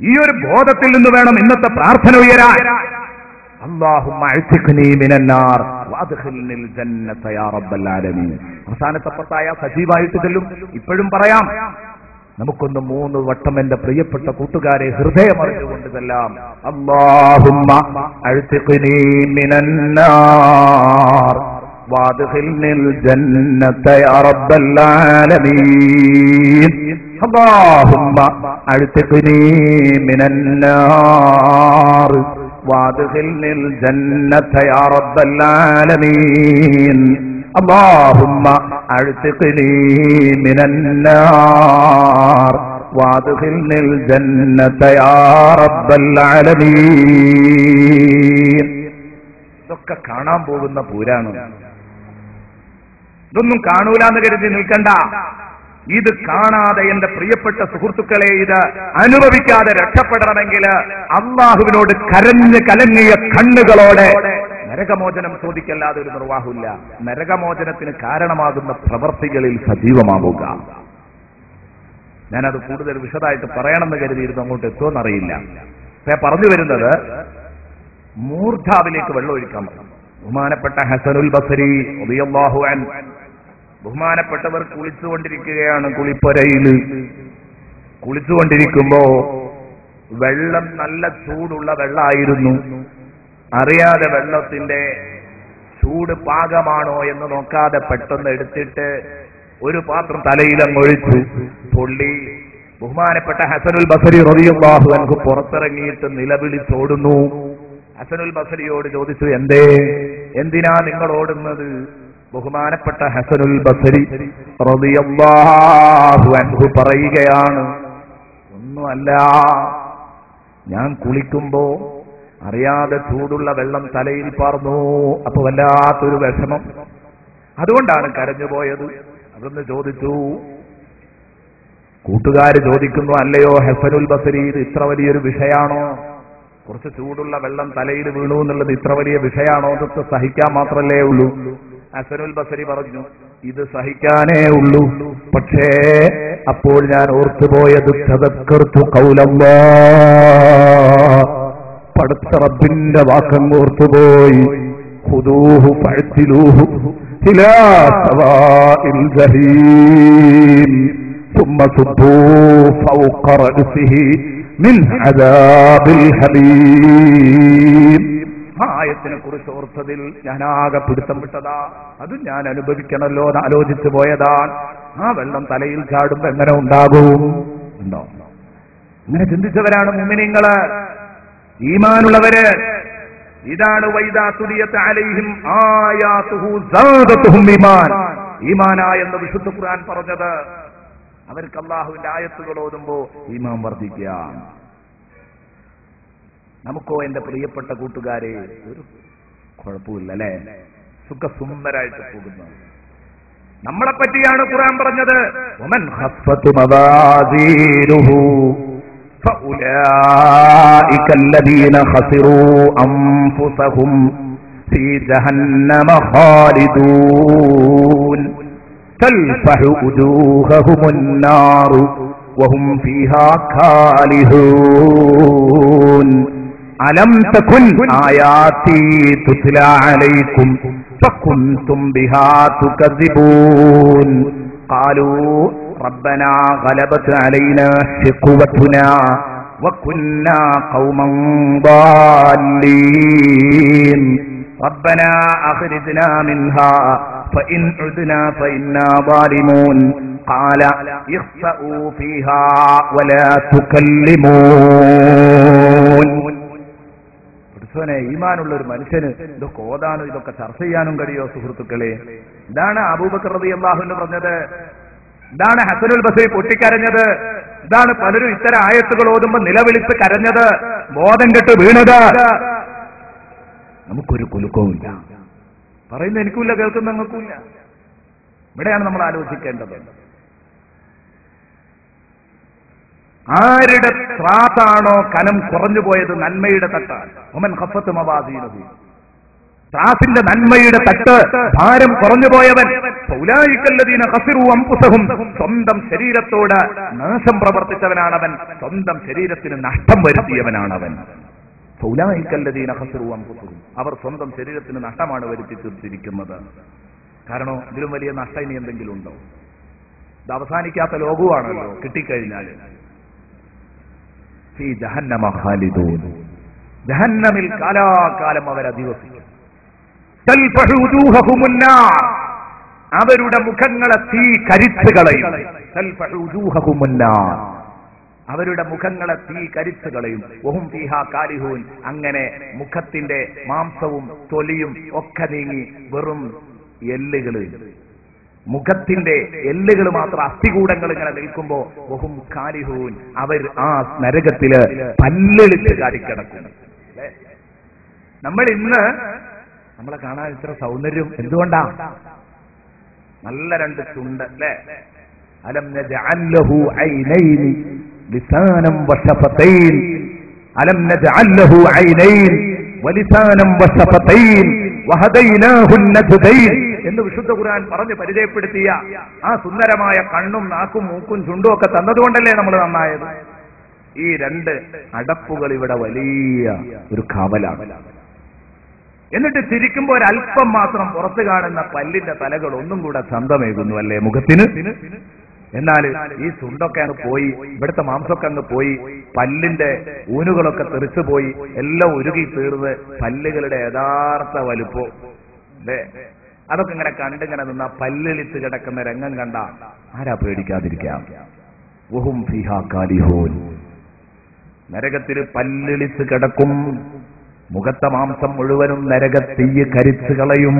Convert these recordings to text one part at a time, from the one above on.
ഈ ഒരു ബോധത്തിൽ നിന്ന് വേണം ഇന്നത്തെ പ്രാർത്ഥന ഉയരാൻ അല്ലാഹുമ്മ അഴ്ത്തിഖ്നി മിനന്നാർ വഅദ്ഖിൽനിൽ ജന്നത യാ റബ്ബൽ ആലമീൻ അവസാനത്തെ പത്തായ സജീവായിട്ട് ചെല്ലും ഇപ്പോഴും പറയാം നമുക്കൊന്ന് മൂന്ന് വട്ടം എന്റെ പ്രിയപ്പെട്ട കൂട്ടുകാരെ ഹൃദയമറിഞ്ഞുകൊണ്ട് ചെല്ലാം അല്ലാഹുമ്മ അഴ്ത്തിഖ്നി മിനന്നാർ وادخلني الجنة يا رب العالمين اللهم اعتقني من النار وادخلني الجنة يا رب العالمين اللهم اعتقني من النار وادخلني الجنة يا رب العالمين ഇതൊക്കെ കാണാൻ പോകുന്ന പൂരാണ് ഇതൊന്നും കാണൂലെന്ന് കരുതി നിൽക്കണ്ട ഇത് കാണാതെ എന്റെ പ്രിയപ്പെട്ട സുഹൃത്തുക്കളെ ഇത് അനുഭവിക്കാതെ രക്ഷപ്പെടണമെങ്കിൽ അള്ളാഹുവിനോട് കരഞ്ഞ് കലങ്ങിയ കണ്ണുകളോടെ നരകമോചനം ചോദിക്കല്ലാതെ ഒരു നിർവാഹമില്ല നരകമോചനത്തിന് കാരണമാകുന്ന പ്രവർത്തികളിൽ സജീവമാവുക ഞാനത് കൂടുതൽ വിശദമായിട്ട് പറയണമെന്ന് കരുതിയിരുന്നു അങ്ങോട്ട് എത്തുമെന്നറിയില്ല പക്ഷേ പറഞ്ഞു വരുന്നത് മൂർധാവിലേക്ക് വെള്ളം ഒഴിക്കാൻ പറഞ്ഞു ബഹുമാനപ്പെട്ട ഹസനുൽ ബസരി റളിയല്ലാഹു അൻ ബഹുമാനപ്പെട്ടവർ കുളിച്ചുകൊണ്ടിരിക്കുകയാണ് കുളിപ്പരയിൽ കുളിച്ചുകൊണ്ടിരിക്കുമ്പോ വെള്ളം നല്ല ചൂടുള്ള വെള്ളമായിരുന്നു അറിയാതെ വെള്ളത്തിന്റെ ചൂട് പാകമാണോ എന്ന് നോക്കാതെ പെട്ടെന്ന് എടുത്തിട്ട് ഒരു പാത്രം തലയിലങ്ങൊഴിച്ചു പൊള്ളി ബഹുമാനപ്പെട്ട ഹസനുൽ ബസരി റളിയല്ലാഹു അൻഹു പുറത്തിറങ്ങിയിട്ട് നിലവിളിച്ചോടുന്നു ഹസനുൽ ബസരിയോട് ചോദിച്ചു എന്തേ എന്തിനാ നിങ്ങൾ ഓടുന്നത് ബഹുമാനപ്പെട്ട ഹസനുൽ ബസരി റളിയല്ലാഹു അൻഹു പറയുകയാണ് ഒന്നുമല്ല ഞാൻ കുളിക്കുമ്പോ അറിയാതെ ചൂടുള്ള വെള്ളം തലയിൽ പാർന്നു അപ്പൊ വല്ലാത്തൊരു വിഷമം അതുകൊണ്ടാണ് കരഞ്ഞുപോയത് അതൊന്ന് ചോദിച്ചു കൂട്ടുകാര് ചോദിക്കുന്നു അല്ലയോ ഹസനുൽ ബസരി ഇത് ഇത്ര വലിയൊരു വിഷയാണോ കുറച്ച് ചൂടുള്ള വെള്ളം തലയിൽ വീണു എന്നുള്ളത് ഇത്ര വലിയ വിഷയാണോ എന്നൊക്കെ സഹിക്കാൻ മാത്രമല്ലേ ഉള്ളൂ ഹസനുൽ ബസരി പറഞ്ഞു ഇത് സഹിക്കാനേ ഉള്ളൂ പക്ഷേ അപ്പോൾ ഞാൻ ഓർത്തുപോയത് തദക്കർത്തു കൗലല്ലാ പടുത്ത റബ്ബിന്റെ വാക്കങ്ങ് ഓർത്തുപോയി ഖുദൂഹു ഫഅ്തിലൂഹു ഇലാ സവാഇൽ ജഹീം ثم صبوا فوق رأسه من عذاب الحميم ആയത്തിനെ കുറിച്ച് ഓർത്തതിൽ ഞാൻ ആകെ പിടുത്തം വിട്ടതാ അത് ഞാൻ അനുഭവിക്കണമല്ലോ എന്ന് ആലോചിച്ചു പോയതാണ് ആ വെള്ളം തലയിൽ ചാടുമ്പോ എങ്ങനെ ഉണ്ടാകും ഉണ്ടോ ഇങ്ങനെ ചിന്തിച്ചവരാണ് മുമ്മിനിങ്ങള് ഈമാനുള്ളവര് ഇതാണ് വൈദാ തുലിയത്ത് അലൈഹിം ആയാതുഹു സാദത്തുഹും ഈമാൻ ഈമാന എന്ന് വിശുദ്ധ ഖുർആൻ പറഞ്ഞത് അവർക്ക് അള്ളാഹുവിന്റെ ആയത്തുകൾ ഓതുമ്പോ ഈമാൻ വർദ്ധിക്കുക നമുക്കോ എന്റെ പ്രിയപ്പെട്ട കൂട്ടുകാരെ ഒരു കുഴപ്പമില്ല അല്ലെ സുഖസുന്ദരായിട്ട് പോകുന്നു നമ്മളെ പറ്റിയാണ് ഖുർആൻ പറഞ്ഞത് ഒമൻ ഖഫ്ഫത്തു മവാസീനുഹു فأولئك الذين خسروا أنفسهم في جهنم خالدون تلفح وجوههم النار وهم فيها كالهون ألم تكن آياتي تتلى عليكم فكنتم بها تكذبون قالوا ربنا غلبت علينا شقوتنا وكنا قوما ضالين ربنا أخرجنا منها فإن عدنا فإنا ظالمون قال اخسأوا فيها ولا تكلمون പഠിച്ചോനെ ഈമാനുള്ള ഒരു മനുഷ്യന് ഇതൊക്കെ ഓതാനും ഇതൊക്കെ ചർച്ച ചെയ്യാനും കഴിയോ സുഹൃത്തുക്കളെ ഇതാണ് അബൂബക്കർ റതി അള്ളാഹുവിന് പറഞ്ഞത് ഇതാണ് ഹസനുൽ ബസീർ പൊട്ടിക്കരഞ്ഞത് ഇതാണ് പലരും ഇത്തരം ആയത്തുകൾ ഓതുമ്പോ നിലവിളിച്ച് കരഞ്ഞത് ബോധം കെട്ട് വീണത് നമുക്കൊരു കുലുക്കവുമില്ല പറയുന്ന എനിക്കില്ല കേൾക്കുന്ന നിങ്ങൾക്കില്ല ഇവിടെയാണ് നമ്മൾ ആലോചിക്കേണ്ടത് ആരുടെ ത്രാത്താണോ കനം കുറഞ്ഞു പോയത് നന്മയുടെ തട്ടാണ് ഒമൻ ഖഫത്ത് മവാദീനഹു ത്രാസിന്റെ നന്മയുടെ തട്ട് ഭാരം കുറഞ്ഞു പോയവൻ സൗലായിക്കല്ലതീന ഹസിറു അംപുസഹും സ്വന്തം ശരീരത്തോട് നാശം പ്രവർത്തിച്ചവനാണവൻ സ്വന്തം ശരീരത്തിന് നഷ്ടം വരുത്തിയവനാണവൻ സൗലായിക്കല്ലതീന ഹസിറു അംപുസഹും അവർ സ്വന്തം ശരീരത്തിന് നഷ്ടമാണ് വരുത്തി തീർത്തിരിക്കുന്നത് കാരണം ഇതിലും വലിയ നഷ്ടം ഇനി എന്തെങ്കിലും ഉണ്ടോ ഇത് അവസാനിക്കാത്ത ലോകവുമാണല്ലോ കിട്ടിക്കഴിഞ്ഞാൽ ഫീ ജഹന്നമ ഖാലിദൂൻ ജഹന്നമിൽ കാലാകാലം അവർ അധിവസിക്കും തൽഫഹു വജൂഹഹുമുൻ നാർ. അവരുടെ മുഖങ്ങളെ തീ കരിച്ചു കളയും തൽഫഹു വജൂഹഹുമുൻ നാർ. അവരുടെ മുഖങ്ങളെ തീ കരിച്ചു കളയും ഒഹും ഫീഹ കാലിഹൂൻ അങ്ങനെ മുഖത്തിന്റെ മാംസവും തൊലിയും ഒക്കെ നീങ്ങി വെറും എല്ലുകള് മുഖത്തിന്റെ എല്ലുകൾ മാത്രം അസ്ഥികൂടങ്ങൾ ഇങ്ങനെ നിൽക്കുമ്പോ ബഹും കാലിഹൂൻ അവർ ആ നരകത്തില് പല്ലെളിച്ച് കാരിക്കിടക്കും അല്ലേ? നമ്മൾ ഇന്ന് നമ്മളെ കാണാൻ ഇത്ര സൗന്ദര്യം എന്തുകൊണ്ടാ നല്ല രണ്ട് ചുണ്ട് അല്ലേ അലം നജഅൽ ലഹു ഐനൈൻ ലിസാനം വശഫതൈൻ അലം നജഅൽ ലഹു ഐനൈൻ വലിസാനം വശഫതൈൻ വഹദൈനാഹു നജ്ദൈൻ എന്ന് വിശുദ്ധ ഖുർആൻ പറഞ്ഞ് പരിചയപ്പെടുത്തിയ ആ സുന്ദരമായ കണ്ണും നാക്കും മൂക്കും ചുണ്ടും ഒക്കെ തന്നതുകൊണ്ടല്ലേ നമ്മൾ നന്നായത് ഈ രണ്ട് അടപ്പുകൾ ഇവിടെ വലിയ ഒരു കാവലാണ് എന്നിട്ട് ചിരിക്കുമ്പോൾ ഒരല്പം മാത്രം പുറത്തു കാണുന്ന പല്ലിന്റെ തലകൾ ഒന്നും കൂടെ ചന്തമേകുന്നു അല്ലേ മുഖത്തിന് എന്നാൽ ഈ ചുണ്ടൊക്കെ അങ്ങ് പോയി ഇവിടുത്തെ മാംസമൊക്കെ അങ്ങ് പോയി പല്ലിന്റെ ഊനുകളൊക്കെ തെറിച്ചു പോയി എല്ലാം ഉരുകി തീർന്ന് പല്ലുകളുടെ യഥാർത്ഥ വലുപ്പം അല്ലേ അതൊക്കെ ഇങ്ങനെ കണ്ടിങ്ങനെ നിന്ന പല്ലിളിച്ച് കിടക്കുന്ന രംഗം കണ്ട ആരാ പേടിക്കാതിരിക്കാം വഹും ഫിഹാ കാലിഹൂൻ നരകത്തിൽ പല്ലിളിച്ച് കിടക്കും മുഖത്തെ മാംസം മുഴുവനും നരകത്തീയ് കരിച്ചു കളയും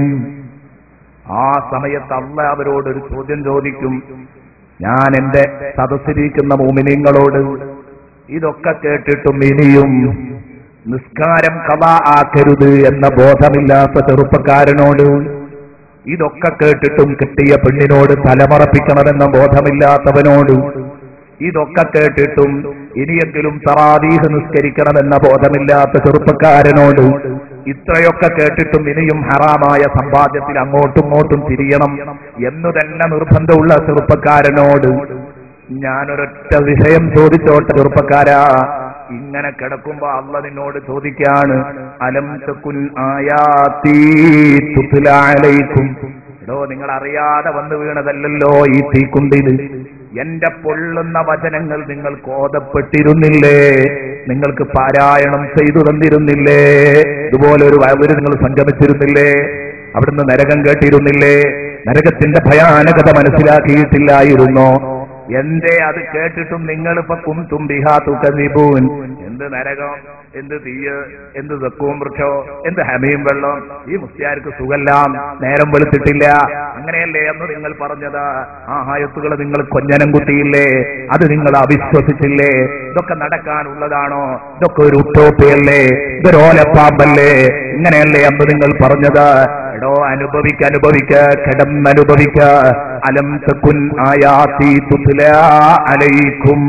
ആ സമയത്ത് അല്ല അവരോട് ഒരു ചോദ്യം ചോദിക്കും ഞാൻ എന്റെ സദസ്സിരിക്കുന്ന മോമിനിങ്ങളോട് ഇതൊക്കെ കേട്ടിട്ടും ഇനിയും നിസ്കാരം കഥ ആക്കരുത് എന്ന ബോധമില്ലാത്ത ചെറുപ്പക്കാരനോട് ഇതൊക്കെ കേട്ടിട്ടും കിട്ടിയ പെണ്ണിനോട് തലമറപ്പിക്കണമെന്ന ബോധമില്ലാത്തവനോട് ഇതൊക്കെ കേട്ടിട്ടും ഇനിയെങ്കിലും തറാദീഹ് നിസ്കരിക്കണമെന്ന ബോധമില്ലാത്ത ചെറുപ്പക്കാരനോട് ഇത്രയൊക്കെ കേട്ടിട്ടും ഇനിയും ഹറാമായ സമ്പാദ്യത്തിൽ അങ്ങോട്ടും ഇങ്ങോട്ടും തിരിയണം എന്നു തന്നെ നിർബന്ധമുള്ള ചെറുപ്പക്കാരനോട് ഞാനൊരൊറ്റ വിഷയം ചോദിച്ചോട്ടെ ചെറുപ്പക്കാരാ ഇങ്ങനെ കിടക്കുമ്പോ അള്ള നിന്നോട് ചോദിക്കാണ് അലം തക്കുൻ ആയാത്തീ തുത്ലാലയിക്കും എടോ നിങ്ങൾ അറിയാതെ വന്നു വീണതല്ലല്ലോ ഈ തീക്കുണ്ടിന് എന്റെ പൊള്ളുന്ന വചനങ്ങൾ നിങ്ങൾ കോതപ്പെട്ടിരുന്നില്ലേ നിങ്ങൾക്ക് പാരായണം ചെയ്തു തന്നിരുന്നില്ലേ ഇതുപോലെ ഒരു വയലൊരു നിങ്ങൾ സംഗമിച്ചിരുന്നില്ലേ അവിടുന്ന് നരകം കേട്ടിരുന്നില്ലേ നരകത്തിന്റെ ഭയാനകത മനസ്സിലാക്കിയിട്ടില്ലായിരുന്നോ എന്തേ അത് കേട്ടിട്ടും നിങ്ങൾ ഇപ്പൊ കുംതും ബിഹാത്തു കസിബൂൻ എന്ത് നരകം എന്ത് തീയ് എന്ത് തെക്കും വൃക്ഷോ എന്ത് ഹമീം വെള്ളം ഈ മുസ്ലിയാർക്ക് സുഖല്ലാം നേരം വെളുത്തിട്ടില്ല അങ്ങനെയല്ലേ എന്ന് നിങ്ങൾ പറഞ്ഞത് ആ ആയത്തുകൾ നിങ്ങൾ കൊഞ്ഞനം കുത്തിയില്ലേ അത് നിങ്ങൾ അവിശ്വസിച്ചില്ലേ ഇതൊക്കെ നടക്കാനുള്ളതാണോ ഇതൊക്കെ ഒരു ഉട്ടോപ്പിയല്ലേ ഇതൊരു ഓലപ്പാമ്പല്ലേ ഇങ്ങനെയല്ലേ എന്ന് നിങ്ങൾ പറഞ്ഞത് എടോ അനുഭവിക്ക അനുഭവിക്ക കിടന്നനുഭവിക്ക അലം തക്കുൻ ആയാത്തി തുത്ല അലൈക്കും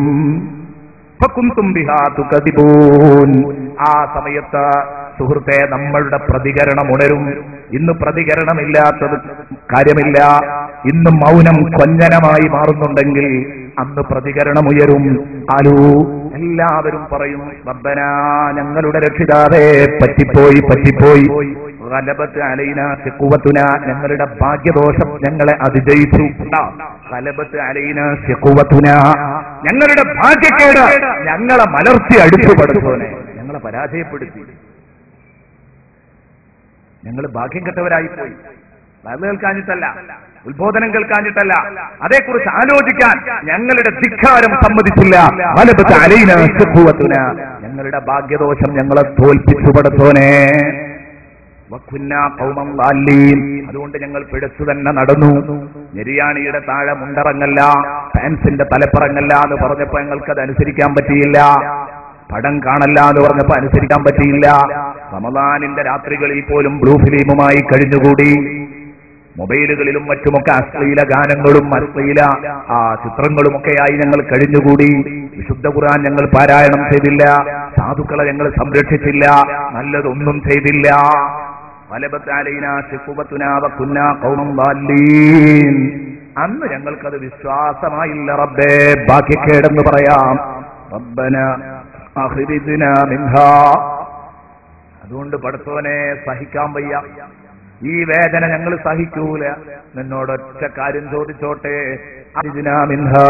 ഫകുന്തും ബിഹാ തുകദിബൂൻ. ആ സമയത്ത് സുഹൃത്തെ നമ്മളുടെ പ്രതികരണം ഉണരും ഇന്ന് പ്രതികരണമില്ലാത്തത് കാര്യമില്ല ഇന്ന് മൗനം കൊഞ്ഞനമായി മാറുന്നുണ്ടെങ്കിൽ അന്ന് പ്രതികരണം ഉയരും ആലു എല്ലാവരും പറയും റബ്ബന ഞങ്ങളുടെ രക്ഷിതാവേ പറ്റിപ്പോയി പറ്റിപ്പോയി ഗലബത്ത് അലൈന സിക്കുവത്തുന ഞങ്ങളുടെ ഭാഗ്യദോഷം ഞങ്ങളെ അതിജയിച്ചു ഉണ്ടോ? ഗലബത്ത് അലൈന സിക്കുവത്തുന ഞങ്ങളുടെ ഭാഗ്യക്കേട് ഞങ്ങളെ മലർത്തി അടുത്തുപെടുത്തോനെ ഞങ്ങളെ പരാജയപ്പെടുത്തി ഞങ്ങൾ ഭാഗ്യം കെട്ടവരായിപ്പോയി വയല് കേൾക്കാഞ്ഞിട്ടല്ല ഉത്ബോധനം കേൾക്കാഞ്ഞിട്ടല്ല അതേക്കുറിച്ച് ആലോചിക്കാൻ ഞങ്ങളുടെ ധിക്കാരം സമ്മതിച്ചില്ല വലബത്ത് അലൈന സിക്കുവത്തുന ഞങ്ങളുടെ ഭാഗ്യദോഷം ഞങ്ങളെ തോൽപ്പിച്ചു പടത്തോനെ വക്കുന്ന കൗമം വാല്ലീൻ. അതുകൊണ്ട് ഞങ്ങൾ പിടിച്ചു തന്നെ നടന്നു നെരിയാണിയുടെ താഴെ മുണ്ടറങ്ങല്ല ഫാൻസിന്റെ തലപ്പറങ്ങല്ല എന്ന് പറഞ്ഞപ്പോ ഞങ്ങൾക്ക് അത് അനുസരിക്കാൻ പറ്റിയില്ല പടം കാണല്ല എന്ന് പറഞ്ഞപ്പോ അനുസരിക്കാൻ പറ്റിയില്ല റമദാനിന്റെ രാത്രികളിൽ പോലും ബ്ലൂ ഫിലിമുമായി കഴിഞ്ഞുകൂടി മൊബൈലുകളിലും മറ്റുമൊക്കെ അശ്ലീല ഗാനങ്ങളും അശ്ലീല ആ ചിത്രങ്ങളുമൊക്കെയായി ഞങ്ങൾ കഴിഞ്ഞുകൂടി വിശുദ്ധ ഖുർആൻ ഞങ്ങൾ പാരായണം ചെയ്തില്ല സാധുക്കളെ ഞങ്ങൾ സംരക്ഷിച്ചില്ല നല്ലതൊന്നും ചെയ്തില്ല വലബത്ത് അലൈനാ ശിഖുബത്തുനാ വകുന്നാ ഖൗമൻ ضالين അന്ന് ഞങ്ങൾക്കത് വിശ്വാസമായില്ല റബ്ബേ ബാക്കി കേടെന്ന് പറയാം റബ്ബന അഖ്രിജ്നാ മിൻഹാ അതുകൊണ്ട് പടത്തോനെ സഹിക്കാൻ വയ്യ ഈ വേദന ഞങ്ങൾ സഹിക്കൂല നിന്നോടൊറ്റ കാര്യം ചോദിച്ചോട്ടെ അഖ്രിജ്നാ മിൻഹാ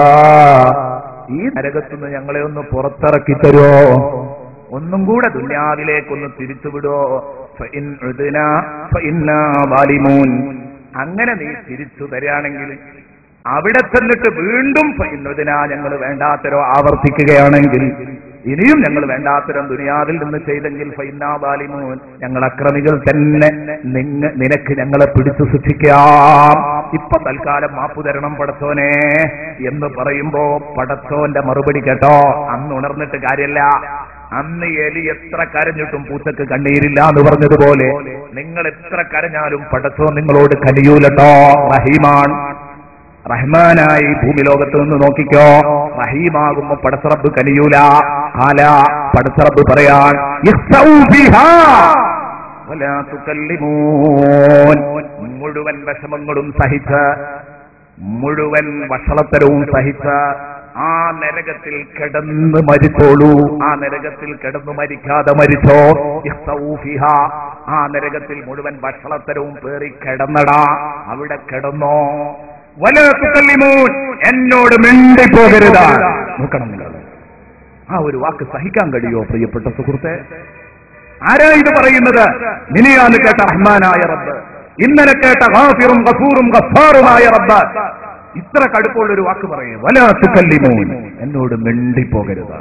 ഈ നരകത്തുനിന്ന് ഞങ്ങളെ ഒന്ന് പുറത്തിറക്കി തരുമോ ഒന്നും കൂടെ ദുന്യാവിലേക്കൊന്ന് തിരിച്ചുവിടോ ഫഇൻ ഉദ്നാ ഫഇന്നാ വാലിമൂൻ അങ്ങനെ നീ തിരിച്ചു തരികയാണെങ്കിൽ അവിടെ ചെന്നിട്ട് വീണ്ടും ഫഇന്നുദിനാ ഞങ്ങൾ വേണ്ടാത്തരോ ആവർത്തിക്കുകയാണെങ്കിൽ ഇനിയും ഞങ്ങൾ വേണ്ടാത്തരം ദുനിയാവിൽ നിന്ന് ചെയ്തെങ്കിൽ ഫൈനാ ബാലിമൂൻ ഞങ്ങൾ അക്രമികൾ തന്നെ നിങ്ങ നിനക്ക് ഞങ്ങളെ പിടിച്ചു ശിക്ഷിക്കാം ഇപ്പൊ തൽക്കാലം മാപ്പു തരണം പടച്ചോനെ എന്ന് പറയുമ്പോ പടച്ചോന്റെ മറുപടി കേട്ടോ അന്ന് ഉണർന്നിട്ട് കാര്യല്ല അന്ന് എലി എത്ര കരഞ്ഞിട്ടും പൂച്ചക്ക് കണ്ണീരില്ല എന്ന് പറഞ്ഞതുപോലെ നിങ്ങൾ എത്ര കരഞ്ഞാലും പടച്ചോ നിങ്ങളോട് കനിയൂലട്ടോ റഹീമാൻ റഹ്മാനായി ഭൂമി ലോകത്ത് നിന്ന് നോക്കിക്കോ റഹീമാകുമ്പോ പടസറബ് കനിയൂല കാല പടസറബ് പറയാൻ ഇഖ്സൗ ഫിഹാ വലാ തുകല്ലിമൂൻ. മുഴുവൻ വിഷമങ്ങളും സഹിച്ച് മുഴുവൻ വഷളത്തരവും സഹിച്ച് ആ നരകത്തിൽ കിടന്ന് മരിച്ചോളൂ ആ നരകത്തിൽ കിടന്ന് മരിക്കാതെ മരിച്ചോ ഇഖ്സൗ ഫിഹാ. ആ നരകത്തിൽ മുഴുവൻ വഷളത്തരവും പേറി കിടന്നടാ അവിടെ കിടന്നോ വല തുകല്ലിമൂൻ. എന്നോട് മിണ്ടി പോകരുത് നോക്കണം നിങ്ങൾ ആ ഒരു വാക്ക് സഹിക്കാൻ കഴിയോ പ്രിയപ്പെട്ട സുഹൃത്തെ ആരാ ഇത് പറയുന്നത് നിനെയാണ് കേട്ട റഹ്മാനായ റബ്ബ് ഇന്നലെ കേട്ട ഗാഫിറും ഗഫൂറും ഗഫാറുമായ റബ്ബ് ഇത്ര കടുപ്പുള്ള ഒരു വാക്ക് പറയും വല തുകല്ലിമൂൻ എന്നോട് മിണ്ടി പോകരുത്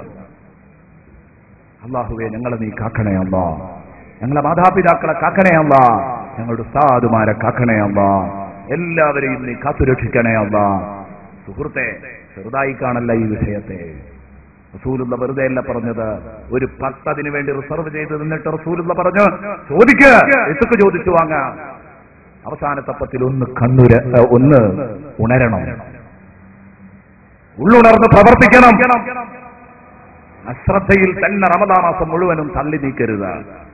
അള്ളാഹുവെ ഞങ്ങളെ നീ കാക്കണേ അല്ലാ ഞങ്ങളെ മാതാപിതാക്കളെ കാക്കണേ അല്ലാ ഞങ്ങളുടെ ഉസ്താദുമാരെ കാക്കണേ അല്ലാ എല്ലാവരെയും നീ കാത്തുരക്ഷിക്കണേ അല്ലാ സുഹൃത്തെ ചെറുതായി കാണല്ല ഈ വിഷയത്തെ റസൂലുള്ള വെറുതെ അല്ല പറഞ്ഞത് ഒരു പത്തതിന് വേണ്ടി റിസർവ് ചെയ്ത് നിന്നിട്ട് റസൂലുള്ള പറഞ്ഞു ചോദിക്ക എത്തൊക്കെ ചോദിച്ചു വാങ്ങാം അവസാനത്തെ പത്തിൽ ഒന്ന് കണ്ണുര ഏ, ഒന്ന് ഉണരണം ഉള്ളുണർന്ന് പ്രവർത്തിക്കണം അശ്രദ്ധയിൽ തന്നെ റമദാ മാസം മുഴുവനും തള്ളി നീക്കരുത്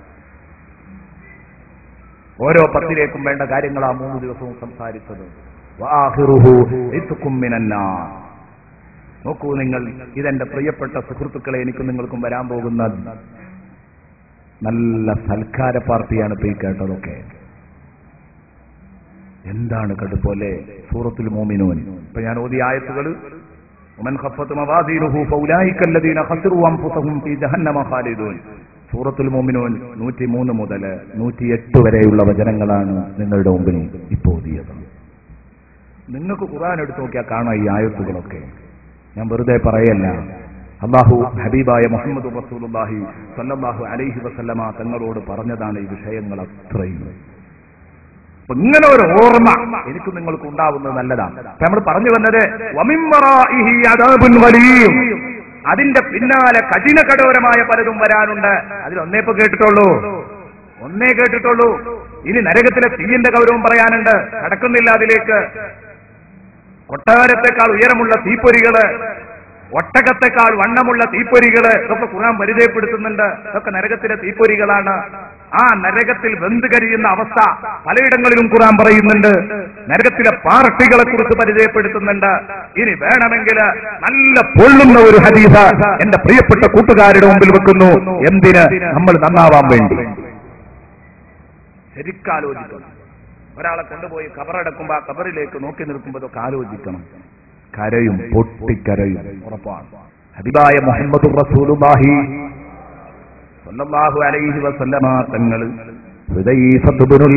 ഓരോ പത്തിലേക്കും വേണ്ട കാര്യങ്ങൾ ആ മൂന്ന് ദിവസവും സംസാരിച്ചത് വാഹിറുഹു ഇത്കും മിനന്നാർ. നോക്കൂ നിങ്ങൾ ഇതെന്റെ പ്രിയപ്പെട്ട സുഹൃത്തുക്കളെ എനിക്കും നിങ്ങൾക്കും വരാൻ പോകുന്ന നല്ല സൽക്കാര പാർട്ടിയാണ് ഇപ്പൊ ഈ കേട്ടതൊക്കെ എന്താണ് കടുപ്പോലെ സൂറത്തുൽ മോമിനോൻ ഇപ്പൊ ഞാൻ ഓതിയ ആയത്തുകൾ ومن خفت موازينه فاولئك الذين خسروا انفسهم في جهنم خالدون സൂറത്തുൽ മോമിനോൻ നൂറ്റി മൂന്ന് മുതൽ നൂറ്റിയെട്ട് വരെയുള്ള വചനങ്ങളാണ് നിങ്ങളുടെ മുമ്പിൽ ഇപ്പോൾ ഓതിയത് നിങ്ങൾക്ക് ഖുർആൻ എടുത്തു നോക്കിയാൽ കാണാം ഈ ആയത്തുകളൊക്കെ ഞാൻ വെറുതെ പറയല്ല അള്ളാഹു ഹബീബായ മുഹമ്മദ് റസൂലുള്ളാഹി സല്ലല്ലാഹു അലൈഹി വസല്ലമ തങ്ങളോട് പറഞ്ഞതാണ് ഈ വിഷയങ്ങൾ അത്രയും അപ്പൊ ഇങ്ങനെ ഒരു ഓർമ്മ എനിക്ക് നിങ്ങൾക്ക് ഉണ്ടാവുന്നത് നല്ലതാണ് അപ്പൊ നമ്മൾ പറഞ്ഞു വന്നത് വമിമ്മറാഇഹി അദാബുൻ വലീം. അതിന്റെ പിന്നാലെ കഠിന കഠോരമായ പലതും വരാനുണ്ട് അതിൽ ഒന്നേ ഇപ്പൊ കേട്ടിട്ടുള്ളൂ ഒന്നേ കേട്ടിട്ടുള്ളൂ ഇനി നരകത്തിലെ തീയന്റെ ഗൗരവം പറയാനുണ്ട് കടക്കുന്നില്ല അതിലേക്ക് കൊട്ടാരത്തെക്കാൾ ഉയരമുള്ള തീപ്പൊരികള് ഒട്ടകത്തെക്കാൾ വണ്ണമുള്ള തീപ്പൊരികള് ഇതൊക്കെ ഖുർആൻ പരിചയപ്പെടുത്തുന്നുണ്ട് ഇതൊക്കെ നരകത്തിലെ തീപ്പൊരികളാണ് ആ നരകത്തിൽ വെന്ത് കരിയുന്ന അവസ്ഥ പലയിടങ്ങളിലും ഖുർആൻ പറയുന്നുണ്ട് നരകത്തിലെ പാർട്ടികളെ കുറിച്ച് പരിചയപ്പെടുത്തുന്നുണ്ട് ഇനി വേണമെങ്കിൽ നല്ല പൊള്ളുന്ന ഒരു ഹദീസ എന്റെ പ്രിയപ്പെട്ട കൂട്ടുകാരുടെ മുമ്പിൽ വെക്കുന്നു എന്തിന് നമ്മൾ നന്നാവാൻ വേണ്ടി ശരിക്കാലോചിക്കണം ഒരാളെ കൊണ്ടുപോയി കബറടക്കുമ്പോ ആ കബറിലേക്ക് നോക്കി നിൽക്കുമ്പോൾ ഇതൊക്കെ ആലോചിക്കണം കരയും പൊട്ടിക്കരയും ഉറപ്പാണ് ഹബീബായ മുഹമ്മദ് റസൂലുള്ളാഹി സല്ലല്ലാഹു അലൈഹി വസല്ലമ തങ്ങൾ ഹുദൈഫത്ത് ഇബ്നുൽ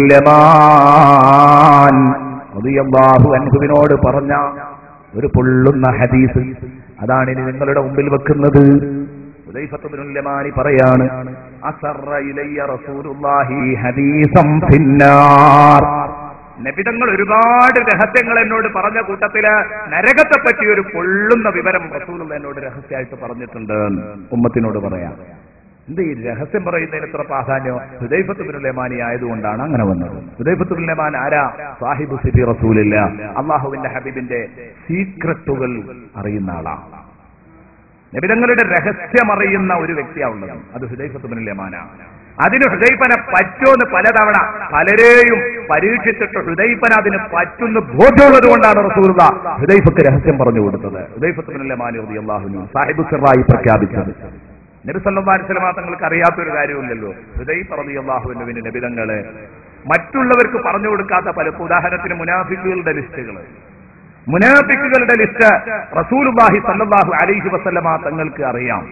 യമാൻ റളിയല്ലാഹു അൻഹുവിനോട് പറഞ്ഞ ഒരു പൊള്ളുന്ന ഹദീസ് അതാണ് ഇനി നിങ്ങളുടെ മുമ്പിൽ വെക്കുന്നത് ഹുദൈഫത്ത് ഇബ്നുൽ യമാനി പറയാണ് അസറ ഇലയ്യ റസൂലുള്ളാഹി ഹദീസം ഫിന്നാർ നബിതങ്ങൾ ഒരുപാട് രഹസ്യങ്ങൾ എന്നോട് പറഞ്ഞ കൂട്ടത്തില് നരകത്തെ പറ്റി ഒരു പൊള്ളുന്ന വിവരം റസൂലുള്ള എന്നോട് രഹസ്യമായിട്ട് പറഞ്ഞിട്ടുണ്ട് ഉമ്മത്തിനോട് പറയാം എന്ത് ഈ രഹസ്യം പറയുന്നതിന് എത്ര പ്രാധാന്യം ഹുദൈഫത്തുബിനുലമാനി ആയതുകൊണ്ടാണ് അങ്ങനെ വന്നത് ഹുദൈഫത്തുബിനുലമാൻ ആരാ സാഹിബ് സിബി റസൂലില്ല അള്ളാഹുവിന്റെ ഹബീബിന്റെ സീക്രട്ടുകൾ അറിയുന്ന ആളാണ് നബിതങ്ങളുടെ രഹസ്യം അറിയുന്ന ഒരു വ്യക്തിയാണുള്ളത് അത് ഹുദൈഫത്തുബിനുലമാനാണ് അതിന് ഹൃദയപ്പന പറ്റുമെന്ന് പലതവണ പലരെയും പരീക്ഷിച്ചിട്ട് ഹൃദയപ്പന അതിന് പറ്റുന്ന ബോധ്യമുള്ളത് കൊണ്ടാണ് റസൂലുള്ള ഹൃദയഫക്ക് രഹസ്യം പറഞ്ഞു കൊടുത്തത് ഹൃദയഫത്തിനല്ലേ മാനുതി അള്ളാഹുനു സാഹിബ് സിറായി പ്രഖ്യാപിച്ചത് നബിസല്ലാസ്ലമാ തങ്ങൾക്ക് അറിയാത്തൊരു കാര്യമില്ലല്ലോ ഹൃദയ പറഞ്ഞു അള്ളാഹുവിന്റെ നബിതങ്ങള് മറ്റുള്ളവർക്ക് പറഞ്ഞു കൊടുക്കാത്ത പല ഉദാഹരണത്തിന് മുനാഫിക്കുകളുടെ ലിസ്റ്റുകൾ മുനാഫിക്കുകളുടെ ലിസ്റ്റ് റസൂലുല്ലാഹി സല്ലല്ലാഹു അലൈഹി വസല്ലമ തങ്ങൾക്ക് അറിയാം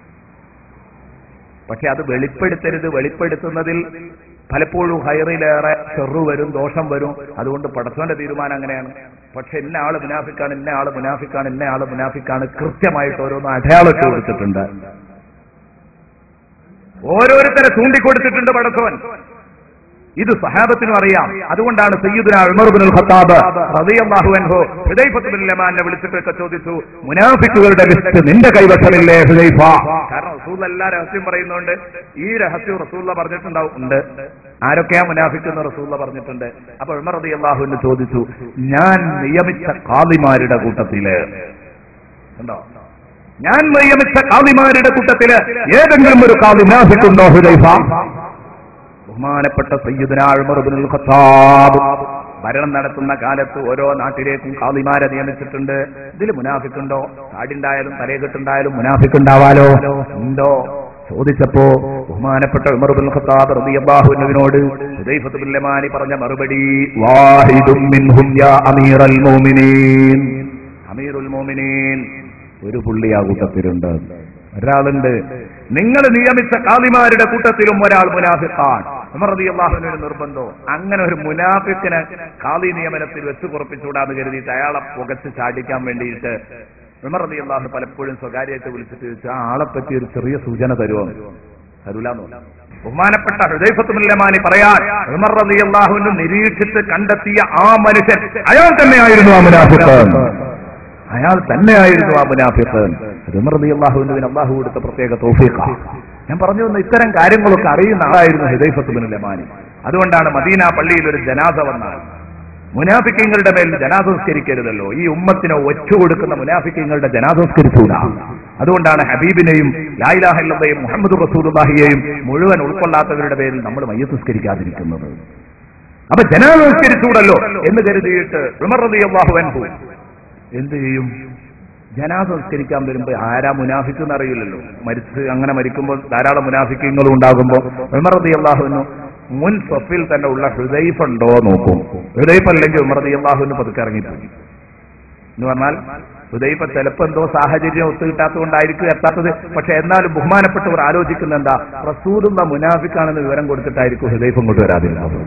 പക്ഷെ അത് വെളിപ്പെടുത്തരുത് വെളിപ്പെടുത്തുന്നതിൽ പലപ്പോഴും ഹൈറിലേറെ ചെറു വരും ദോഷം വരും അതുകൊണ്ട് പടച്ചോന്റെ തീരുമാനം അങ്ങനെയാണ് പക്ഷെ ഇന്ന ആള് മുനാഫിക്കാണ് ഇന്ന ആള് മുനാഫിക്കാണ് ഇന്ന ആള് മുനാഫിക്കാണ് കൃത്യമായിട്ട് ഓരോന്ന് അടയാളമിട്ട് കൊടുത്തിട്ടുണ്ട് ഓരോരുത്തരെ ചൂണ്ടിക്കൊടുത്തിട്ടുണ്ട് പടച്ചോൻ ഇത് സഹാബത്തിനും അറിയാം അതുകൊണ്ടാണ് സയ്യിദുന ഉമർബിനുൽ ഖത്താബ് റളിയല്ലാഹു അൻഹു ഹുദൈഫത്ത് ബിൻ ലമാനെ വിളിച്ചിട്ടൊക്കെ ചോദിച്ചു മുനാഫിക്കുകളുടെ ലിസ്റ്റ് നിന്റെ കൈവശമില്ലേ ഹുദൈഫ കാരണം റസൂൽ എല്ലാ രഹസ്യം പറയുന്നുണ്ട് ഈ രഹസ്യം റസൂല്ല പറഞ്ഞിട്ടുണ്ടാവും ഉണ്ട് ആരൊക്കെയാ മുനാഫിക്കുന്ന റസൂല്ല പറഞ്ഞിട്ടുണ്ട് അപ്പൊ ഉമർ റളിയല്ലാഹു ചോദിച്ചു ഞാൻ നിയമിച്ച കാളിമാരുടെ കൂട്ടത്തില് ഉണ്ടോ ഞാൻ നിയമിച്ച കാളിമാരുടെ കൂട്ടത്തില് ഏതെങ്കിലും ഒരു കാളി മുനാഫിക്കുണ്ടോ ഹുദൈഫ ബഹുമാനപ്പെട്ട സയ്യിദുന ഉമർ ഇബ്നുൽ ഖത്താബ് ഭരണം നടത്തുന്ന കാലത്ത് ഓരോ നാട്ടിലേക്കും കാളിമാരെ നിയമിച്ചിട്ടുണ്ട് ഇതിൽ മുനാഫിക്കുണ്ടോ താടിണ്ടായാലും തലയെക്കെട്ടുണ്ടായാലും മുനാഫിക്കുണ്ടാവാലോ ഉണ്ടോ ചോദിച്ചപ്പോ ബഹുമാനപ്പെട്ട ഉമർ ഇബ്നുൽ ഖത്താബ് റളിയല്ലാഹുവിനോട് ഹുദൈഫത്ത് ബിൻ യമാനി പറഞ്ഞ മറുപടി വാഹിദും മിൻഹും യാ അമീറൽ മുഅ്മിനീൻ അമീറുൽ മുഅ്മിനീൻ ഒരു പുള്ളി ആ കൂട്ടത്തിലുണ്ട് ഒരാളുണ്ട് നിങ്ങൾ നിയമിച്ച കാളിമാരുടെ കൂട്ടത്തിലും ഒരാൾ മുനാഫിഖാൻ ഉമർ റളിയല്ലാഹുവിന് ഒരു നിർബന്ധം അങ്ങനെ ഒരു മുനാഫിക്കിനെ കാളി നിയമനത്തിൽ വെച്ച് കുറപ്പിച്ചുകൂടാന്ന് കരുതിയിട്ട് അയാളെ പുകച്ച് ചാടിക്കാൻ വേണ്ടിയിട്ട് ഉമർ റളിയല്ലാഹു പലപ്പോഴും സ്വകാര്യമായിട്ട് വിളിച്ചിട്ട് ചോദിച്ചു ആ ആളെ പറ്റി ഒരു ചെറിയ സൂചന തരുമോ തരൂലെന്ന് പറഞ്ഞു ബഹുമാനപ്പെട്ട ഹൃദയഫത്തുമില്ലമാനി പറയാൻ ഉമർ റളിയല്ലാഹുവിന് നിരീക്ഷിച്ച് കണ്ടെത്തിയ ആ മനുഷ്യൻ അയാൾ തന്നെയായിരുന്നു ആ മുനാഫിഖ് അയാൾ തന്നെയായിരുന്നു ആ മുനാഫിഖ് അള്ളാഹുവിന് അള്ളാഹു കൊടുത്ത പ്രത്യേക തോഫീഖ ഞാൻ പറഞ്ഞു വന്ന ഇത്തരം കാര്യങ്ങളൊക്കെ അറിയുന്ന ആളായിരുന്നു ഹിദൈഫത്തുബിൻ ലമാനി അതുകൊണ്ടാണ് മദീന പള്ളിയിൽ ഒരു ജനാസ വന്നാൽ മുനാഫിക്കങ്ങളുടെ മേൽ ജനാസംസ്കരിക്കരുതല്ലോ ഈ ഉമ്മത്തിനെ ഒറ്റ കൊടുക്കുന്ന മുനാഫിക്കങ്ങളുടെ ജനാസംസ്കരിച്ചൂടാ അതുകൊണ്ടാണ് ഹബീബിനെയും ലായിലാഹല്ലയും മുഹമ്മദ് റസൂലുള്ളാഹിയെയും മുഴുവൻ ഉൾക്കൊള്ളാത്തവരുടെ പേരിൽ നമ്മൾ മയ്യസ്കരിക്കാതിരിക്കുന്നത് അപ്പൊ ജനാസംസ്കരിച്ചൂടല്ലോ എന്ന് കരുതിയിട്ട് ഉമർ റളിയല്ലാഹു അൻഹു എന്ത് ചെയ്യും ജനാസ സംസ്കരിക്കാൻ വരുമ്പോ ആരാ മുനാഫിക്കെന്ന് അറിയില്ലല്ലോ മരിച്ച് അങ്ങനെ മരിക്കുമ്പോൾ ധാരാളം മുനാഫിക്കങ്ങളും ഉണ്ടാകുമ്പോൾ ഉമർദി അള്ളാഹുവിന് മുൻ സ്വപ്പിൽ തന്നെ ഉള്ള ഹൃദയഫ് ഉണ്ടോ നോക്കും ഹൃദയഫ് അല്ലെങ്കിൽ ഉമർദി അള്ളാഹുവിന് പതുക്കെ ഇറങ്ങിപ്പോയി എന്ന് പറഞ്ഞാൽ ഹൃദയപ്പ ചിലപ്പോ എന്തോ സാഹചര്യം ഒത്തുകിട്ടാത്തതുകൊണ്ടായിരിക്കും എത്താത്തത് പക്ഷെ എന്നാലും ബഹുമാനപ്പെട്ടവർ ആലോചിക്കുന്ന എന്താ റസൂലുള്ള മുനാഫിക്കാണെന്ന് വിവരം കൊടുത്തിട്ടായിരിക്കും ഹൃദയപ്പം കൊണ്ട് വരാതിരുന്നത്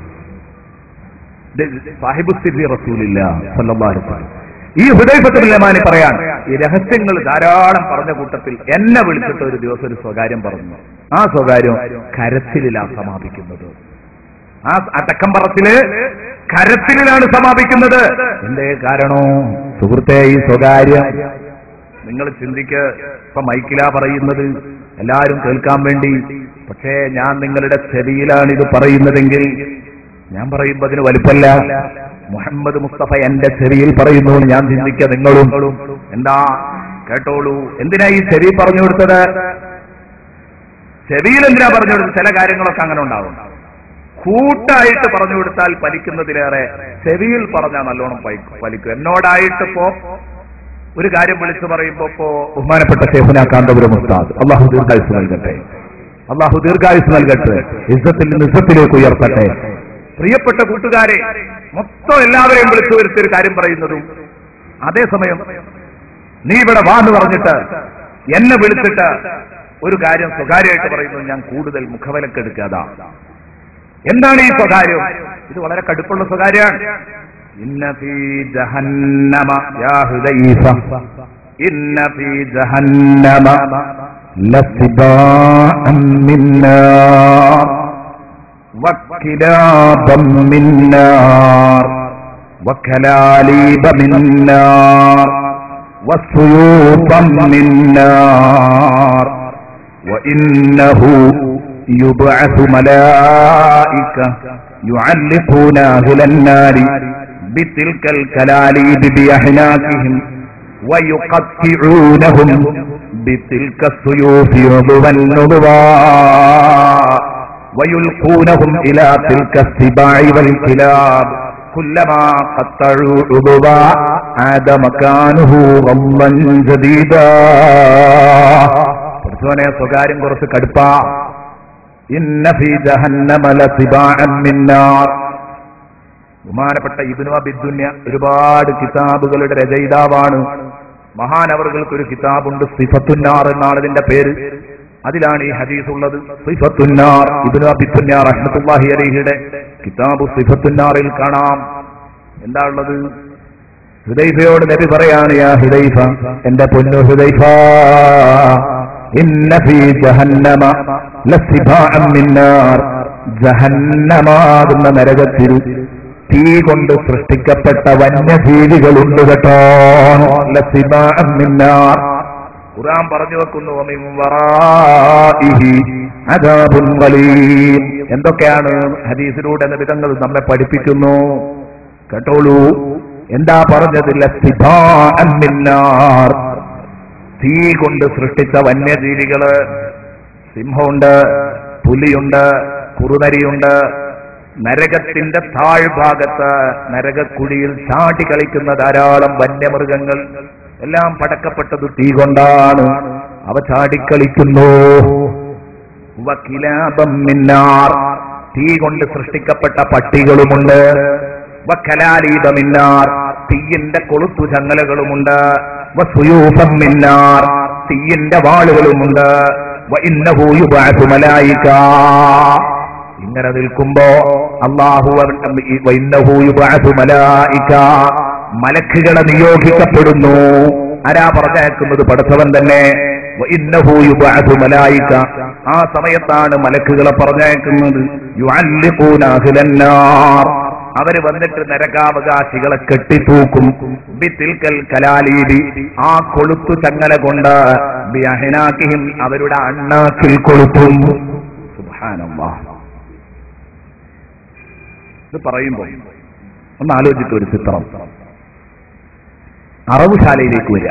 സാഹിബു സ്ഥിതി റസൂലില്ല സല്ലല്ലാഹു അലൈഹി വസല്ലം ഈ ഹുദൈഫത്തുലമാനി പറയാൻ ഈ രഹസ്യങ്ങൾ ധാരാളം പറഞ്ഞ കൂട്ടത്തിൽ എന്നെ വിളിച്ചിട്ട് ഒരു ദിവസം ഒരു സ്വകാര്യം പറഞ്ഞു ആ സ്വകാര്യം കരച്ചിലാണ് സമാപിക്കുന്നത് ആ അടക്കം പറച്ചില് കരച്ചിലാണ് സമാപിക്കുന്നത് എന്തേ കാരണോ സുഹൃത്തെ ഈ സ്വകാര്യം നിങ്ങൾ ചിന്തിക്ക് ഇപ്പൊ മൈക്കിലാ പറയുന്നത് എല്ലാവരും കേൾക്കാൻ വേണ്ടി പക്ഷേ ഞാൻ നിങ്ങളുടെ ചെവിയിലാണ് ഇത് പറയുന്നതെങ്കിൽ ഞാൻ പറയുമ്പോ അതിന് വലുപ്പല്ല മുഹമ്മദ് മുസ്തഫ എന്റെ ചെവിയിൽ പറയുന്നു എന്ന് ഞാൻ ചിന്തിക്കുക നിങ്ങളും എന്താ കേട്ടോളൂ എന്തിനാ ഈ ചെവി പറഞ്ഞു കൊടുത്തത് ചെവിയിൽ എന്തിനാ പറഞ്ഞു കൊടുത്തത് ചില കാര്യങ്ങളൊക്കെ അങ്ങനെ ഉണ്ടാവും കൂട്ടായിട്ട് പറഞ്ഞു കൊടുത്താൽ പലിക്കുന്നതിലേറെ ചെവിയിൽ പറഞ്ഞാൽ നല്ലോണം പൈ- പലിക്കും എന്നോടായിട്ടിപ്പോ ഒരു കാര്യം വിളിച്ചു പറയുമ്പോ ഇപ്പോ ബഹുമാനപ്പെട്ട ശേഖന കാന്തപുരം ഉസ്താദ് അള്ളാഹു ദീർഘായുസ് നൽകട്ടെ അള്ളാഹു ദീർഘായുസ് നൽകട്ടെ ഇസ്സത്തിൽ നിന്ന് ഇസ്സത്തിലേക്ക് ഉയർത്തട്ടെ പ്രിയപ്പെട്ട കൂട്ടുകാരെ മൊത്തം എല്ലാവരെയും വിളിച്ചു വരുത്തി ഒരു കാര്യം പറയുന്നതും അതേസമയം നീ ഇവിടെ വാന്ന് പറഞ്ഞിട്ട് എന്നെ വിളിച്ചിട്ട് ഒരു കാര്യം സ്വകാര്യമായിട്ട് പറയുന്നത് ഞാൻ കൂടുതൽ മുഖവിലക്കെടുക്കാതാ എന്താണ് ഈ സ്വകാര്യം ഇത് വളരെ കടുപ്പുള്ള സ്വകാര്യമാണ് ഇന്ന ഫീ ജഹന്നമ യാ ഹുദൈഫ ഇന്ന ഫീ ജഹന്നമ ലസിബാഅം മിന്നാർ وكلابا من نار وكلاليب من نار وسيوطا من نار وإنه يبعث ملائكة يعلقون أهل النار بتلك الكلاليب بأحناكهم ويقطعونهم بتلك السيوف عضوا عضوا ويلقونهم إلى تلك السباع والكلاب كلما قطعوا عضوا عاد مكانه غضا جديدا പഠിച്ചോനെ സ്വകാര്യം കുറച്ച് കടുപ്പാ ഇന്ന ഫീ ജഹന്നമ ലസിബാഅൻ മിന്നാർ ബഹുമാനപ്പെട്ട ഇബ്നു അബിദ്ദുന്യ ഒരുപാട് കിതാബുകളുടെ രചയിതാവാണ് മഹാനവറുകൾക്ക് ഒരു കിതാബുണ്ട് സിഫത്തുന്നാർ എന്നാണ് ഇതിന്റെ പേര് അതിലാണ് ഈ ഹദീസ് ഉള്ളത് സിഫത്തുന്നാർ ഇബ്നു അബിദ്ദുന്യ റഹ്മത്തുള്ളാഹി അലൈഹിയുടെ കിതാബ് സിഫത്തുന്നാറിൽ കാണാം എന്താ ഉള്ളത് ഹുദൈഫയോട് നബി പറയാണ് യാ ഹുദൈഫ എന്റെ പൊന്നു ഹുദൈഫ ഇന്ന ഫീ ജഹന്നമ ലസിബാഅൻ മിന്നാർ ജഹന്നമാകുന്ന നരകത്തിൽ തീ കൊണ്ട് സൃഷ്ടിക്കപ്പെട്ട വന്യജീവികളുണ്ട് കേട്ടോ ലസിബാഅൻ മിന്നാർ ഖുർആൻ പറഞ്ഞു വെക്കുന്നു വമിൻ വറാഇഹി അദാബുൻ ഖലീം എന്തൊക്കെയാണ് ഹദീസിലൂടെ നബിതങ്ങൾ നമ്മെ പഠിപ്പിക്കുന്നു കേട്ടോളൂ എന്താ പറഞ്ഞത് ലസിബാഅൻ മിന്നാർ തീ കൊണ്ട് സൃഷ്ടിച്ച വന്യജീവികള് സിംഹമുണ്ട് പുലിയുണ്ട് കുറുനരിയുണ്ട് നരകത്തിന്റെ താഴ്ഭാഗത്ത് നരകക്കുഴിയിൽ ചാടി കളിക്കുന്ന ധാരാളം വന്യമൃഗങ്ങൾ എല്ലാം പടക്കപ്പെട്ടത് തീ കൊണ്ടാണ് അവ ചാടിക്കളിക്കുന്നു വക്കിലാപം മിന്നാർ തീ കൊണ്ട് സൃഷ്ടിക്കപ്പെട്ട പട്ടികളുമുണ്ട് വക്കലാലീപ മിന്നാർ തീയിന്റെ കൊളുത്തു ചങ്ങലകളുമുണ്ട് വസുയൂഫം മിന്നാർ തീയിന്റെ വാളുകളുമുണ്ട് വഇന്നഹു യുബഅസു മലായിക ഇങ്ങനെ നിൽക്കുമ്പോ അള്ളാഹു വഇന്നഹു യുബഅസു മലായിക മലക്കുകളെ നിയോഗിക്കപ്പെടുന്നു ആരാ പറഞ്ഞയക്കുന്നത് പടച്ചവൻ തന്നെ വഇന്നഹു യുബഅസു മലായിക ആ സമയത്താണ് മലക്കുകളെ പറഞ്ഞയക്കുന്നത് യുഅല്ലിഖൂന അഹ്ലന്നാർ അവര് വന്നിട്ട് നരകാവകാശികളെ കെട്ടിത്തൂക്കും ബിത്തിൽക്കൽ കലാലീബി ആ കൊളുത്തു ചങ്ങല കൊണ്ട് ബിഅഹ്നാക്കിഹിം അവരുടെ അണ്ണാക്കിൽ കൊളുത്തും സുബ്ഹാനല്ലാഹ് ഇത് പറയുമ്പോ ഒന്ന് ആലോചിക്കുക ഒരു ചിത്രം അറവുശാലയിലേക്ക് വരിക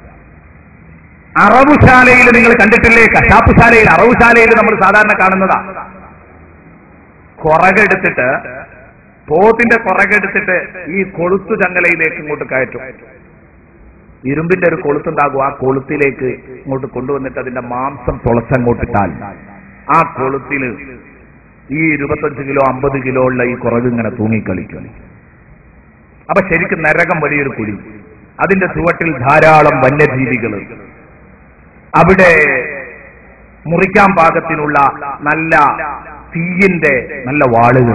അറവുശാലയിൽ നിങ്ങൾ കണ്ടിട്ടില്ലേ കശാപ്പുശാലയിൽ അറവുശാലയിൽ നമ്മൾ സാധാരണ കാണുന്നതാ കുറകെടുത്തിട്ട് പോത്തിന്റെ കുറകെടുത്തിട്ട് ഈ കൊളുത്തു ചങ്ങലയിലേക്ക് ഇങ്ങോട്ട് കയറ്റും ഇരുമ്പിന്റെ ഒരു കൊളുത്തുണ്ടാകും ആ കൊളുത്തിലേക്ക് ഇങ്ങോട്ട് കൊണ്ടുവന്നിട്ട് അതിന്റെ മാംസം തുളച്ചങ്ങോട്ടിട്ടാൽ ആ കൊളുത്തിൽ ഈ ഇരുപത്തഞ്ച് കിലോ അമ്പത് കിലോ ഉള്ള ഈ കുറവ് ഇങ്ങനെ തൂങ്ങിക്കളിക്കും അപ്പൊ ശരിക്കും നരകം വലിയൊരു കുഴി അതിന്റെ ചുവട്ടിൽ ധാരാളം വന്യജീവികൾ അവിടെ മുറിക്കാൻ പാകത്തിനുള്ള നല്ല തീയിന്റെ നല്ല വാളുകൾ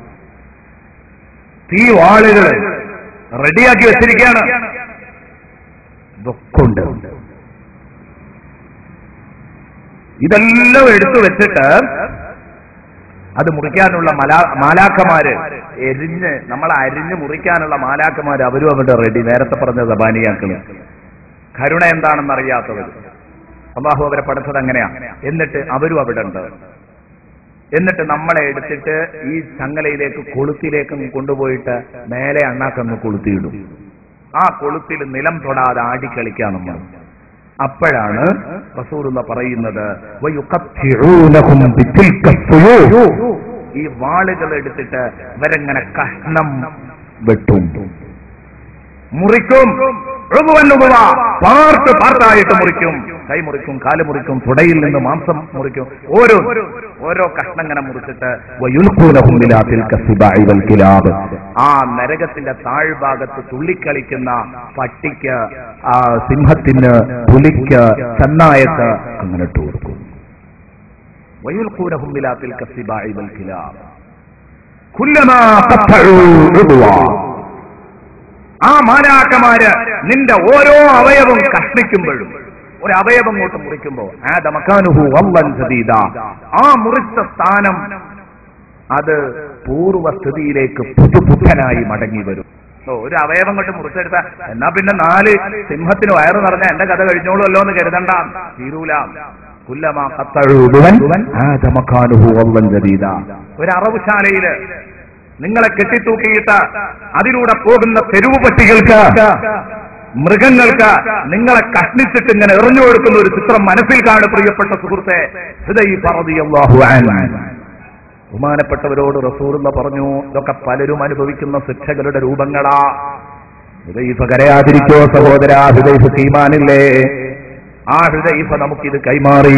തീ വാളുകൾ റെഡിയാക്കി വെച്ചിരിക്കുകയാണ് ഇതൊക്കെ ഉണ്ട് ഇതെല്ലാം എടുത്തു വെച്ചിട്ട് അത് മുറിക്കാനുള്ള മലാ മാലാക്കമാര് എരിഞ്ഞ് നമ്മളെ അരിഞ്ഞ് മുറിക്കാനുള്ള മാലാക്കമാര് അവരും അവിടെ റെഡി നേരത്തെ പറഞ്ഞ സബാനിയാക്കള് കരുണ എന്താണെന്ന് അറിയാത്തവർ അള്ളാഹു അവരെ പഠിച്ചത് അങ്ങനെയാ എന്നിട്ട് അവരും അവിടെ ഉണ്ട് എന്നിട്ട് നമ്മളെ എടുത്തിട്ട് ഈ ചങ്ങലയിലേക്ക് കൊളുത്തിലേക്ക് കൊണ്ടുപോയിട്ട് മേലെ അണ്ണാക്കങ്ങ് കൊളുത്തിയിടും ആ കൊളുത്തിൽ നിലം തൊടാതെ ആടിക്കളിക്കാൻ നമ്മൾ അപ്പോഴാണ് റസൂലുള്ള പറയുന്നത് വയുഖത്തിഊനഹും ബിതിൽക സുയൂഫ്. ഈ വാളുകൾ എടുത്തിട്ട് ഇവരെങ്ങനെ കഷ്ണം വെട്ടും മുറിക്കും ഋതുവന്നുപവ പാർട്ട് പാർട്ടായിട്ട് മുറിക്കും കൈ മുറിക്കും കാല് മുറിക്കും തുടയിൽ നിന്ന് മാംസം മുറിക്കും ഓരോ ഓരോ കഷ്ണം ഇങ്ങനെ മുറിച്ചിട്ട് വയുൽഖൂനഹും ബിലാ തിൽക സിബാഇ വൽ കിലാബ്. ആ നരകത്തിന്റെ താഴ്ഭാഗത്ത് തുള്ളിക്കളിക്കുന്ന പട്ടിക്ക് ആ സിംഹത്തിന് പുലിക്ക് ചെന്നായക്ക് അങ്ങനെ ഇട്ട് കൊടുക്കും വയുൽഖൂനഹും ബിലാ തിൽക സിബാഇ വൽ കിലാബ്. കുല്ലമാ ഖത്തഉ റുദ്വാ ആ മാലാക്കമാര് നിന്റെ ഓരോ അവയവം കഷ്ണിക്കുമ്പോഴും ഒരു അവയവം കൊണ്ട് മുറിക്കുമ്പോ ആ ദമക്കാനുഹു വല്ലൻ സദീദ ആ മുറിച്ച സ്ഥാനം അത് പൂർവസ്ഥിതിയിലേക്ക് പുതുപുത്തനായി മടങ്ങി വരും ഓ, ഒരു അവയവം കൊണ്ട് മുറിച്ചെടുത്ത എന്നാ പിന്നെ നാല് സിംഹത്തിന് വയറ് നിറഞ്ഞ എന്റെ കഥ കഴിഞ്ഞോളുമല്ലോ എന്ന് കരുതണ്ട തീരൂല കുല്ലമാ ഖത്തഉ റുദ്വൻ ആ ദമക്കാനുഹു വല്ലൻ സദീദ ഒരു അറവുശാലയില് നിങ്ങളെ കെട്ടിത്തൂക്കിയിട്ട് അതിലൂടെ പോകുന്ന തെരുവ് പട്ടികൾക്ക് മൃഗങ്ങൾക്ക് നിങ്ങളെ കഷ്ണിച്ചിട്ട് ഇങ്ങനെ എറിഞ്ഞു കൊടുക്കുന്ന ഒരു ചിത്രം മനസ്സിൽ കാണും പ്രിയപ്പെട്ട സുഹൃത്തെ ഹൃദയ പറതിയല്ലാഹു ബഹുമാനപ്പെട്ടവരോട് റസൂറുള്ള പറഞ്ഞു ഇതൊക്കെ പലരും അനുഭവിക്കുന്ന ശിക്ഷകളുടെ രൂപങ്ങളാ ഹൃദൈഫ കരയാതിരിക്കോ സഹോദര ഹൃദൈഫ തീമാനില്ലേ ആ ഹൃദൈഫ നമുക്കിത് കൈമാറി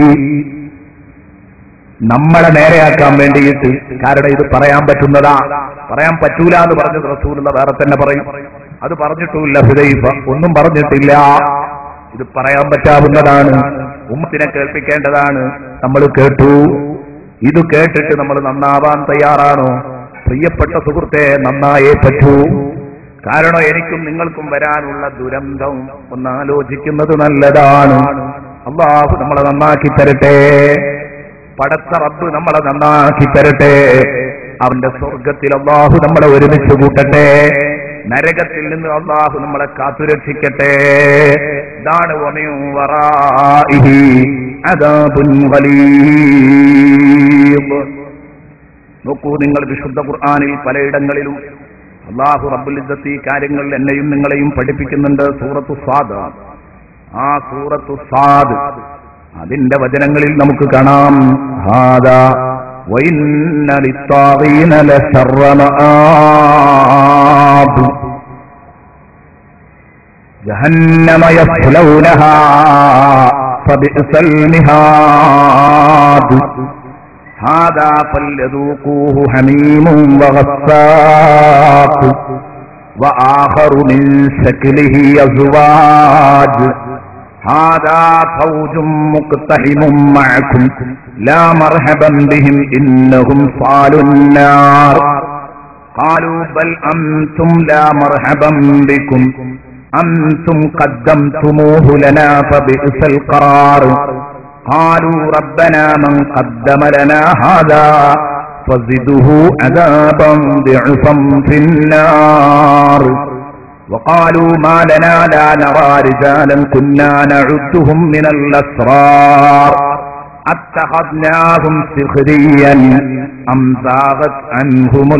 നമ്മളെ നേരെയാക്കാൻ വേണ്ടിയിട്ട് കാരണം ഇത് പറയാൻ പറ്റുന്നതാ പറയാൻ പറ്റൂല എന്ന് പറഞ്ഞത് റസൂലുള്ള വേറെ തന്നെ പറയും അത് പറഞ്ഞിട്ടുമില്ല ഹൃദൈഫ ഒന്നും പറഞ്ഞിട്ടില്ല ഇത് പറയാൻ പറ്റാവുന്നതാണ് ഉമ്മത്തിനെ കേൾപ്പിക്കേണ്ടതാണ് നമ്മൾ കേട്ടു ഇത് കേട്ടിട്ട് നമ്മൾ നന്നാവാൻ തയ്യാറാണോ പ്രിയപ്പെട്ട സുഹൃത്തെ നന്നായേ പറ്റൂ കാരണം എനിക്കും നിങ്ങൾക്കും വരാനുള്ള ദുരന്തം ഒന്ന് ആലോചിക്കുന്നത് നല്ലതാണ് അള്ളാഹു നമ്മളെ നന്നാക്കി തരട്ടെ പടച്ച റബ്ബ് നമ്മളെ നന്നാക്കി തരട്ടെ അവന്റെ സ്വർഗത്തിൽ അള്ളാഹു നമ്മളെ ഒരുമിച്ച് കൂട്ടട്ടെ നരകത്തിൽ നിന്ന് അള്ളാഹു നമ്മളെ കാത്തുരക്ഷിക്കട്ടെ ഇതാണ് വമിൻ വറാഇഹി അദാബുൻ ഗലീബ്. നോക്കൂ നിങ്ങൾ വിശുദ്ധ ഖുർആനിൽ പലയിടങ്ങളിലും അള്ളാഹു റബ്ബുൽ ഇസ്സത്ത് ഈ കാര്യങ്ങൾ എന്നെയും നിങ്ങളെയും പഠിപ്പിക്കുന്നുണ്ട് സൂറത്തു സ്വാദ് ആ സൂറത്തു സ്വാദ് അതിന്റെ വചനങ്ങളിൽ നമുക്ക് കാണാം ഹാദാ വഇന്ന ലിത്താഗീന ലശർറ മആബ് جهنم يصلونها فبئس المهاد هذا فليذوقوه حميم وغساق وآخر من شكله أزواج هذا فوج مقتحم معكم لا مرحبا بهم إنهم صالوا النار قالوا بل أنتم لا مرحبا بكم أنتم قدمتموه لنا فبئس القرار قالوا ربنا من قدم لنا هذا فزده عذابا ضعفا في النار وقالوا ما لنا لا نرى رجالا كنا نعدهم من الأسرار اتخذناهم سخريا أم زاغت عنهم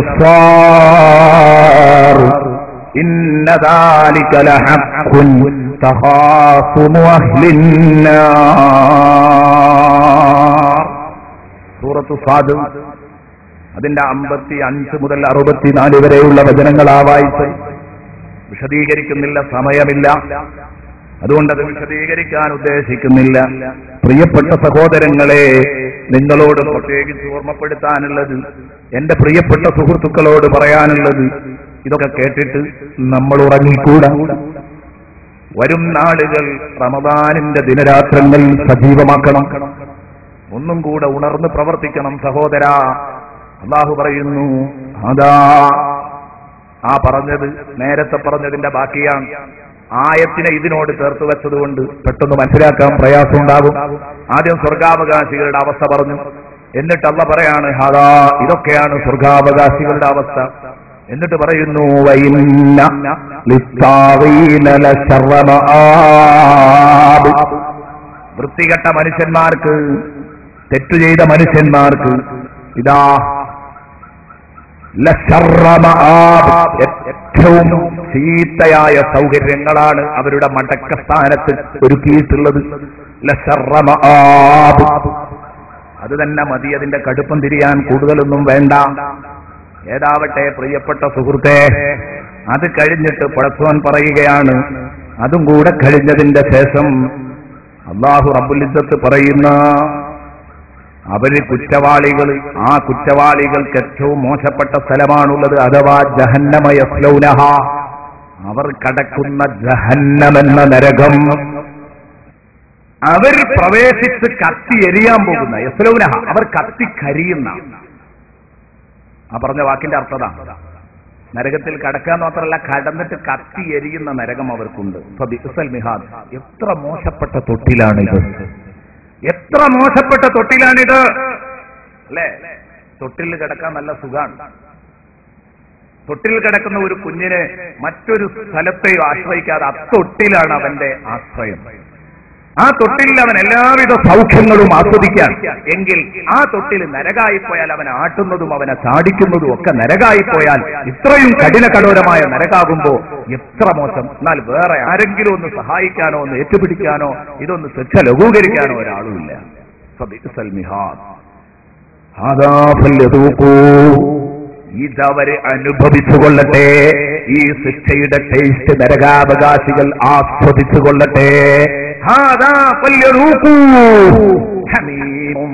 الأبصار إن ذلك لحق تخاصم أهل النار സൂറത്ത് സാദ് അതിന്റെ അമ്പത്തി അഞ്ച് മുതൽ അറുപത്തിനാല് വരെയുള്ള വചനങ്ങളാ വായിച്ച് വിശദീകരിക്കുന്നില്ല സമയമില്ല അതുകൊണ്ട് അത് വിശദീകരിക്കാൻ ഉദ്ദേശിക്കുന്നില്ല പ്രിയപ്പെട്ട സഹോദരങ്ങളെ നിങ്ങളോട് പ്രത്യേകിച്ച് ഓർമ്മപ്പെടുത്താനുള്ളത് എന്റെ പ്രിയപ്പെട്ട സുഹൃത്തുക്കളോട് പറയാനുള്ളത് ഇതൊക്കെ കേട്ടിട്ട് നമ്മൾ ഉറങ്ങിക്കൂടാ വരും നാളുകൾ റമദാനിന്റെ ദിനരാത്രങ്ങൾ സജീവമാക്കണം ഒന്നും കൂടെ ഉണർന്ന് പ്രവർത്തിക്കണം സഹോദര അള്ളാഹു പറയുന്നു അതാ ആ പറഞ്ഞത് നേരത്തെ പറഞ്ഞതിന്റെ ബാക്കിയാണ് ആയത്തിനെ ഇതിനോട് ചേർത്ത് വെച്ചതുകൊണ്ട് പെട്ടെന്ന് മനസ്സിലാക്കാൻ പ്രയാസമുണ്ടാകും ആദ്യം സ്വർഗാവകാശികളുടെ അവസ്ഥ പറഞ്ഞു എന്നിട്ട് അല്ല പറയാണ് ഹാദാ ഇതൊക്കെയാണ് സ്വർഗാവകാശികളുടെ അവസ്ഥ എന്നിട്ട് പറയുന്നു വൈന്ന ലിത്താവീന ലശർറ മആബ്. വൃത്തികെട്ട മനുഷ്യന്മാർക്ക് തെറ്റു ചെയ്ത മനുഷ്യന്മാർക്ക് ഇതാ ലശർറ മആബ്. ഏറ്റവും ചീത്തയായ സൗകര്യങ്ങളാണ് അവരുടെ മടക്കസ്ഥാനത്ത് ഒരുക്കിയിട്ടുള്ളത് ലശർറ മആബ്. അത് തന്നെ മതി അതിന്റെ കടുപ്പം തിരിയാൻ കൂടുതലൊന്നും വേണ്ട ഏതാവട്ടെ പ്രിയപ്പെട്ട സുഹൃത്തെ അത് കഴിഞ്ഞിട്ട് പടച്ചോൻ പറയുകയാണ് അതും കൂടെ കഴിഞ്ഞതിന്റെ ശേഷം അള്ളാഹു റബുലിദ്ദത്ത് പറയുന്ന അവര് കുറ്റവാളികൾ ആ കുറ്റവാളികൾക്ക് ഏറ്റവും മോശപ്പെട്ട സ്ഥലമാണുള്ളത് അഥവാ ജഹന്നമയസ്ലൗനഹ അവർ കടക്കുന്ന ജഹന്നമെന്ന നരകം അവർ പ്രവേശിച്ച് കത്തി എരിയാൻ പോകുന്ന യസ്ലൗനഹ അവർ കത്തി കരിയുന്ന ആ പറഞ്ഞ വാക്കിന്റെ അർത്ഥത നരകത്തിൽ കടക്കാൻ മാത്രമല്ല കടന്നിട്ട് കത്തി എരിയുന്ന നരകം അവർക്കുണ്ട് ഇപ്പൊ ബിഹ്സൽ മിഹാദ് എത്ര മോശപ്പെട്ട തൊട്ടിലാണിത് എത്ര മോശപ്പെട്ട തൊട്ടിലാണിത് അല്ലേ തൊട്ടിൽ കിടക്കാൻ നല്ല സുഖാണ് തൊട്ടിൽ കിടക്കുന്ന ഒരു കുഞ്ഞിനെ മറ്റൊരു സ്ഥലത്തെയോ ആശ്രയിക്കാതെ അത്തൊട്ടിലാണ് അവന്റെ ആശ്രയം ആ തൊട്ടിലിൽ അവൻ എല്ലാവിധ സൗഖ്യങ്ങളും ആസ്വദിക്കാൻ എങ്കിൽ ആ തൊട്ടിൽ നരകായിപ്പോയാൽ അവൻ ആട്ടുന്നതും അവനെ ചാടിക്കുന്നതും ഒക്കെ നരകായിപ്പോയാൽ ഇത്രയും കഠിന കഠോരമായ നരകാകുമ്പോ എത്ര മോശം എന്നാൽ വേറെ ആരെങ്കിലും ഒന്ന് സഹായിക്കാനോ ഒന്ന് ഏറ്റുപിടിക്കാനോ ഇതൊന്ന് ശിക്ഷ ലഘൂകരിക്കാനോ ഒരാളുമില്ല ഫബിഅ്സൽ മിഹാദ്. ഹാദാ ഫല്യദൂഖൂ. ഇതവര് അനുഭവിച്ചു കൊള്ളട്ടെ ഈ ശിക്ഷയുടെ ടേസ്റ്റ് നരകാവകാശികൾ ആസ്വദിച്ചു കൊള്ളട്ടെ ഹാദാ ഫല്യദൂഖൂ. ഹമീമും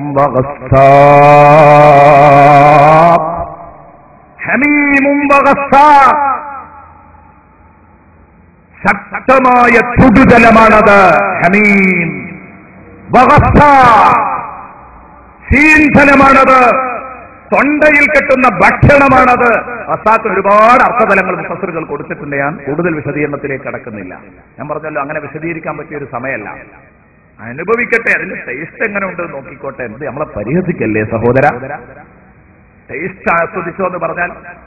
വഗസ്സാഖ്. ഹമീമും വഗസ്സാഖ്. ശക്തമായ ചുടുജലമാണത് ഹമീം വഗസ്സാഖ്. ശീന്ധനമാണത് തൊണ്ടയിൽ കെട്ടുന്ന ഭക്ഷണമാണത് വസ്താക്ക് ഒരുപാട് അർത്ഥതലങ്ങൾ മുഫസറുകൾ കൊടുത്തിട്ടുണ്ട് ഞാൻ കൂടുതൽ വിശദീകരണത്തിലേക്ക് കടക്കുന്നില്ല ഞാൻ പറഞ്ഞല്ലോ അങ്ങനെ വിശദീകരിക്കാൻ പറ്റിയ ഒരു സമയമല്ല അനുഭവിക്കട്ടെ അതിന്റെ ടേസ്റ്റ് എങ്ങനെ ഉണ്ട് എന്ന് നോക്കിക്കോട്ടെ എന്ത് നമ്മളെ പരിഹസിക്കല്ലേ സഹോദര ടേസ്റ്റ് ആസ്വദിച്ചോ എന്ന് പറഞ്ഞാൽ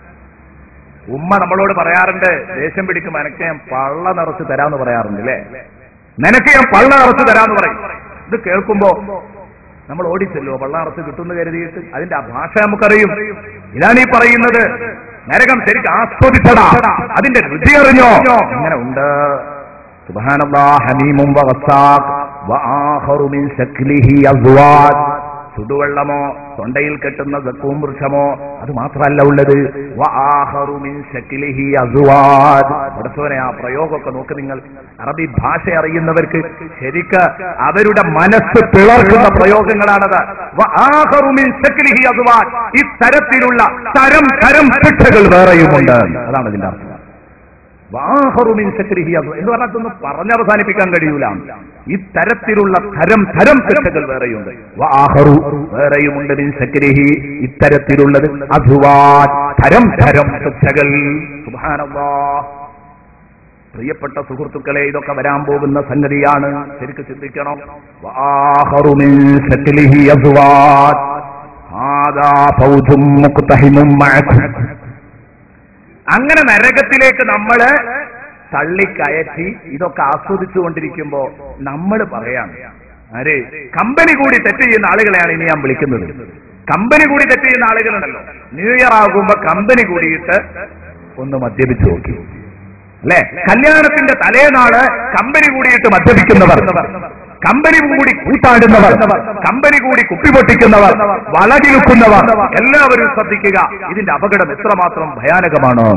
ഉമ്മ നമ്മളോട് പറയാറുണ്ട് ദേഷ്യം പിടിക്കും നിനക്ക് ഞാൻ പള്ള നിറച്ച് തരാന്ന് പറയാറുണ്ട് അല്ലേ നിനക്ക് ഞാൻ പള്ള നിറച്ച് തരാന്ന് പറയും ഇത് കേൾക്കുമ്പോ നമ്മൾ ഓടിച്ചല്ലോ പള്ളാറത്ത് കിട്ടുന്നു കരുതിയിട്ട് അതിന്റെ ആ ഭാഷ നമുക്കറിയും ഇതാണ് ഈ പറയുന്നത് നരകം ശരിക്കും ആസ്വദിച്ചടാ അതിന്റെ രുചി അറിഞ്ഞോ അങ്ങനെ ഉണ്ട് സുബ്ഹാനല്ലാഹ് ഹമീമും വഗസ്സാഖ് വആഖറു മിൻ ശക്ലിഹി അസ്വാദ് ചുടുവെള്ളമോ തൊണ്ടയിൽ കെട്ടുന്ന സക്കൂം വൃക്ഷമോ അത് മാത്രമല്ല ഉള്ളത് വആഖറു മിൻ ശക്ലിഹി അസ്വാദ് പടച്ചോനെ ആ പ്രയോഗമൊക്കെ നോക്ക് നിങ്ങൾ അറബി ഭാഷ അറിയുന്നവർക്ക് ശരിക്ക് അവരുടെ മനസ്സ് പിളർക്കുന്ന പ്രയോഗങ്ങളാണത് വആഖറു മിൻ ശക്ലിഹി അസ്വാദ് ഇത്തരത്തിലുള്ള തരം തരം ശിക്ഷകൾ വേറെയുമുണ്ട് അതാണ് ഇതിന്റെ അർത്ഥം വാഹറുമിൻ ശക്രിഹി അത് എന്ന് പറഞ്ഞാൽ അതൊന്നും പറഞ്ഞവസാനിപ്പിക്കാൻ കഴിയൂല ഇത്തരത്തിലുള്ള തരം തരം ശിക്ഷകൾ വേറെയുണ്ട് വാഹറു വേറെയുമുണ്ട് മിൻ ശക്രിഹി ഇത്തരത്തിലുള്ളത് അധുവാൻ തരം തരം ശിക്ഷകൾ സുബ്ഹാനല്ലാഹ് പ്രിയപ്പെട്ട സുഹൃത്തുക്കളെ ഇതൊക്കെ വരാൻ പോകുന്ന സംഗതിയാണ് ശരിക്കും ചിന്തിക്കണം വാഹറു മിൻ ശക്ലിഹി അസ്വാദ് ഹാദാ ഫൗജും മുഖ്തഹിമും മഅക്കും അങ്ങനെ നരകത്തിലേക്ക് നമ്മള് തള്ളിക്കയറ്റി ഇതൊക്കെ ആസ്വദിച്ചു കൊണ്ടിരിക്കുമ്പോ നമ്മൾ പറയാണ് ആര് കമ്പനി കൂടി തെറ്റ് ചെയ്യുന്ന ആളുകളെയാണ് ഇനി ഞാൻ വിളിക്കുന്നത് കമ്പനി കൂടി തെറ്റ് ചെയ്യുന്ന ആളുകളുണ്ടല്ലോ ന്യൂ ഇയർ ആകുമ്പോ കമ്പനി കൂടിയിട്ട് ഒന്ന് മദ്യപിച്ചു നോക്കി അല്ലെ കല്യാണത്തിന്റെ തലേനാള് കമ്പനി കൂടിയിട്ട് മദ്യപിക്കുന്നവർ കമ്പനി കൂടി കൂട്ടാടുന്നവർ കമ്പനി കൂടി കുപ്പി പൊട്ടിക്കുന്നവർ വളകിലുക്കുന്നവർ എല്ലാവരും ശ്രദ്ധിക്കുക ഇതിന്റെ അപകടം എത്രമാത്രം ഭയാനകമാണ്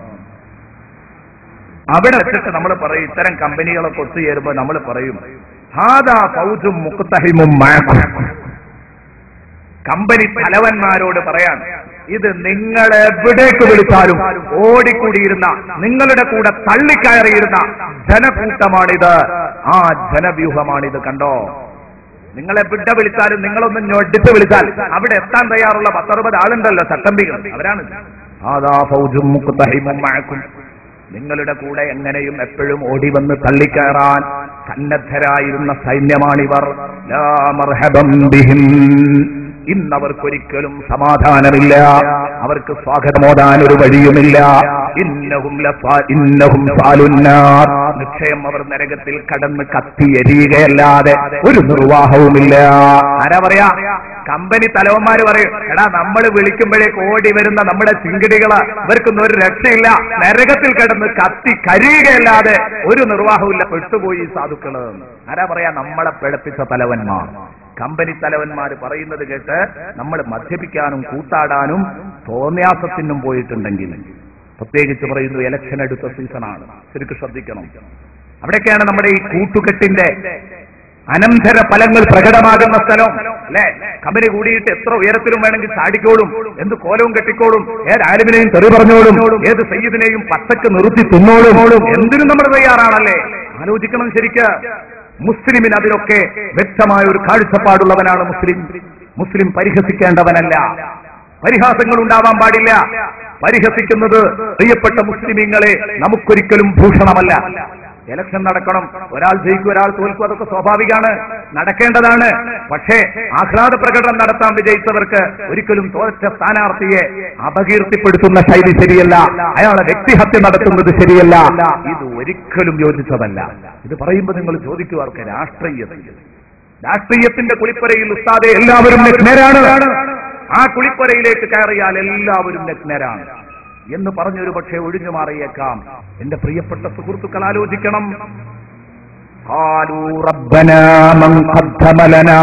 അവിടെ വെച്ചിട്ട് നമ്മൾ പറയും ഇത്തരം കമ്പനികളൊക്കെ ഒത്തുചേരുമ്പോൾ നമ്മൾ പറയും ഹാദാ ഫൗജും മുക്തഹിമും മഅക്കും കമ്പനി തലവന്മാരോട് പറയാൻ ഇത് നിങ്ങൾ എവിടേക്ക് വിളിച്ചാലും ഓടിക്കൂടിയിരുന്ന നിങ്ങളുടെ കൂടെ തള്ളിക്കയറിയിരുന്ന ജനക്കൂട്ടമാണിത് ആ ജനവ്യൂഹമാണിത് കണ്ടോ നിങ്ങളെ വിട്ട വിളിച്ചാലും നിങ്ങളൊന്ന് ഞൊടിച്ച് വിളിച്ചാൽ അവിടെ എത്താൻ തയ്യാറുള്ള പത്തറുപത് ആളുണ്ടല്ലോ ചട്ടമ്പികൾ അവരാണ് ആദാ ഫൗജും മുക്തഹിമും മഅക്കും നിങ്ങളുടെ കൂടെ എങ്ങനെയും എപ്പോഴും ഓടി വന്ന് തള്ളിക്കയറാൻ സന്നദ്ധരായിരുന്ന സൈന്യമാണിവർ ലാ മർഹബം ബിഹിം ഇന്നവർക്കൊരിക്കലും സമാധാനമില്ല അവർക്ക് സ്വാഗതമോതാൻ ഒരു വഴിയുമില്ല ഇന്നഹും ലഫാ- ഇന്നഹും ഫാലുന്നാർ. നിശ്ചയം അവർ നരകത്തിൽ കടന്ന് കത്തി എരിയുകയല്ലാതെ ഒരു നിർവാഹവുമില്ല ആരാ പറയാ കമ്പനി തലവന്മാര് പറയും എടാ നമ്മൾ വിളിക്കുമ്പോഴേക്ക് ഓടി വരുന്ന നമ്മുടെ ചിങ്കിടികള് ഇവർക്കൊന്നും ഒരു രക്ഷയില്ല നരകത്തിൽ കിടന്ന് കത്തി കരിയുകയല്ലാതെ ഒരു നിർവാഹവുമില്ല പെട്ടുപോയി ഈ സാധുക്കള് ആരാ പറയാ നമ്മളെ പിഴപ്പിച്ച തലവന്മാർ കമ്പനി തലവന്മാർ പറയുന്നത് കേട്ട് നമ്മൾ മദ്യപിക്കാനും കൂത്താടാനും തോന്യാസത്തിനും പോയിട്ടുണ്ടെങ്കിൽ പ്രത്യേകിച്ച് പറയുന്നു ഇലക്ഷൻ അടുത്ത സീസണാണ് ശരിക്കും ശ്രദ്ധിക്കണം അവിടെയൊക്കെയാണ് നമ്മുടെ ഈ കൂട്ടുകെട്ടിന്റെ അനന്തര ഫലങ്ങൾ പ്രകടമാകുന്ന സ്ഥലം അല്ലെ കമ്പനി കൂടിയിട്ട് എത്ര ഉയരത്തിലും വേണമെങ്കിൽ ചാടിക്കോളും എന്ത് കോലവും കെട്ടിക്കോളും ഏത് ആലിമിനെയും തെറി പറഞ്ഞോളും ഏത് സയ്യിദിനെയും പച്ചക്ക് നിർത്തി തിന്നോളും എന്തിനും നമ്മൾ തയ്യാറാണല്ലേ ആലോചിക്കണം ശരിക്ക് മുസ്ലിമിന് അതിലൊക്കെ വ്യക്തമായ ഒരു കാഴ്ചപ്പാടുള്ളവനാണ് മുസ്ലിം മുസ്ലിം പരിഹസിക്കേണ്ടവനല്ല പരിഹാസങ്ങൾ ഉണ്ടാവാൻ പാടില്ല പരിഹസിക്കുന്നത് പ്രിയപ്പെട്ട മുസ്ലിമീങ്ങളെ നമുക്കൊരിക്കലും ഭൂഷണമല്ല ഇലക്ഷൻ നടക്കണം ഒരാൾ ജയിക്കും ഒരാൾ തോൽക്കും അതൊക്കെ സ്വാഭാവികമാണ് നടക്കേണ്ടതാണ് പക്ഷേ ആഹ്ലാദ പ്രകടനം നടത്താൻ വിജയിച്ചവർക്ക് ഒരിക്കലും തോറ്റ സ്ഥാനാർത്ഥിയെ അപകീർത്തിപ്പെടുത്തുന്ന ശൈലി ശരിയല്ല അയാളെ വ്യക്തിഹത്യ നടത്തുന്നത് ശരിയല്ല ഇത് ഒരിക്കലും യോജിച്ചതല്ല ഇത് പറയുമ്പോൾ നിങ്ങൾ ചോദിക്കുവാർക്ക് രാഷ്ട്രീയത്തിൽ രാഷ്ട്രീയത്തിന്റെ കുളിപ്പരയിൽ ഉസ്താദെ എല്ലാവരും നഗ്നരാണ് ആ കുളിപ്പരയിലേക്ക് കയറിയാൽ എല്ലാവരും നഗ്നരാണ് എന്ന് പറഞ്ഞൊരു പക്ഷേ ഒഴിഞ്ഞു മാറിയേക്കാം എന്റെ പ്രിയപ്പെട്ട സുഹൃത്തുക്കൾ ആലോചിക്കണം قالوا ربنا من قدم لنا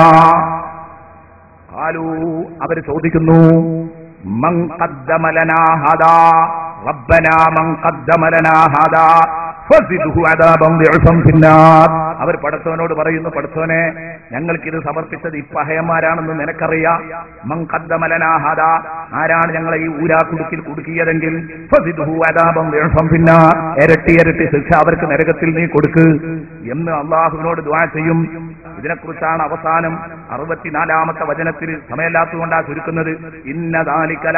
قالوا അവർ ചോദിക്കുന്നു മൻ قدم لنا هذا ربنا من قدم لنا هذا فزده عذابا ضعفا في النار അവർ പടച്ചവനോട് പറയുന്നു പടച്ചവനെ ഞങ്ങൾക്കിത് സമർപ്പിച്ചത് ഇപ്പഹയന്മാരാണെന്ന് നിനക്കറിയാം മൻ قدم لنا هذا ആരാണ് ഞങ്ങളെ ഈ ഊരാ കുടുക്കിൽ കുടുക്കിയതെങ്കിൽ ഫസിദ്ഹു അദാബം ضعفا في النار ഇരട്ടി ഇരട്ടി ശിക്ഷ അവർക്ക് നരകത്തിൽ നീ കൊടുക്ക് എന്ന് അള്ളാഹുവിനോട് ദ്വാ ചെയ്യും ഇതിനെക്കുറിച്ചാണ് അവസാനം അറുപത്തിനാലാമത്തെ വചനത്തിൽ സമയമില്ലാത്തതുകൊണ്ടാ ചുരുക്കുന്നത് ഇന്നതാലിക്കല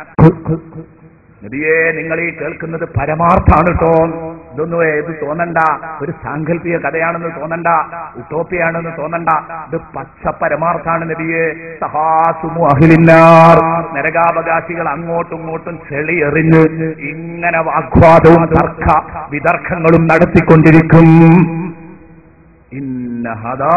നബിയെ നിങ്ങൾ ഈ കേൾക്കുന്നത് പരമാർത്ഥാണ് കേട്ടോ ഇതൊന്നും ഇത് തോന്നണ്ട ഒരു സാങ്കല്പിക കഥയാണെന്ന് തോന്നണ്ട ഉട്ടോപ്പിയാണെന്ന് തോന്നണ്ട ഇത് പച്ച പരമാർത്ഥാണ് നബിയെ സഹാസുമു അഹിലിന്നാർ നരകാവകാശികൾ അങ്ങോട്ടും ഇങ്ങോട്ടും ചെളി എറിഞ്ഞ് ഇങ്ങനെ വാഗ്വാദവും തർക്ക വിതർക്കങ്ങളും നടത്തിക്കൊണ്ടിരിക്കും ഇന്നഹദാ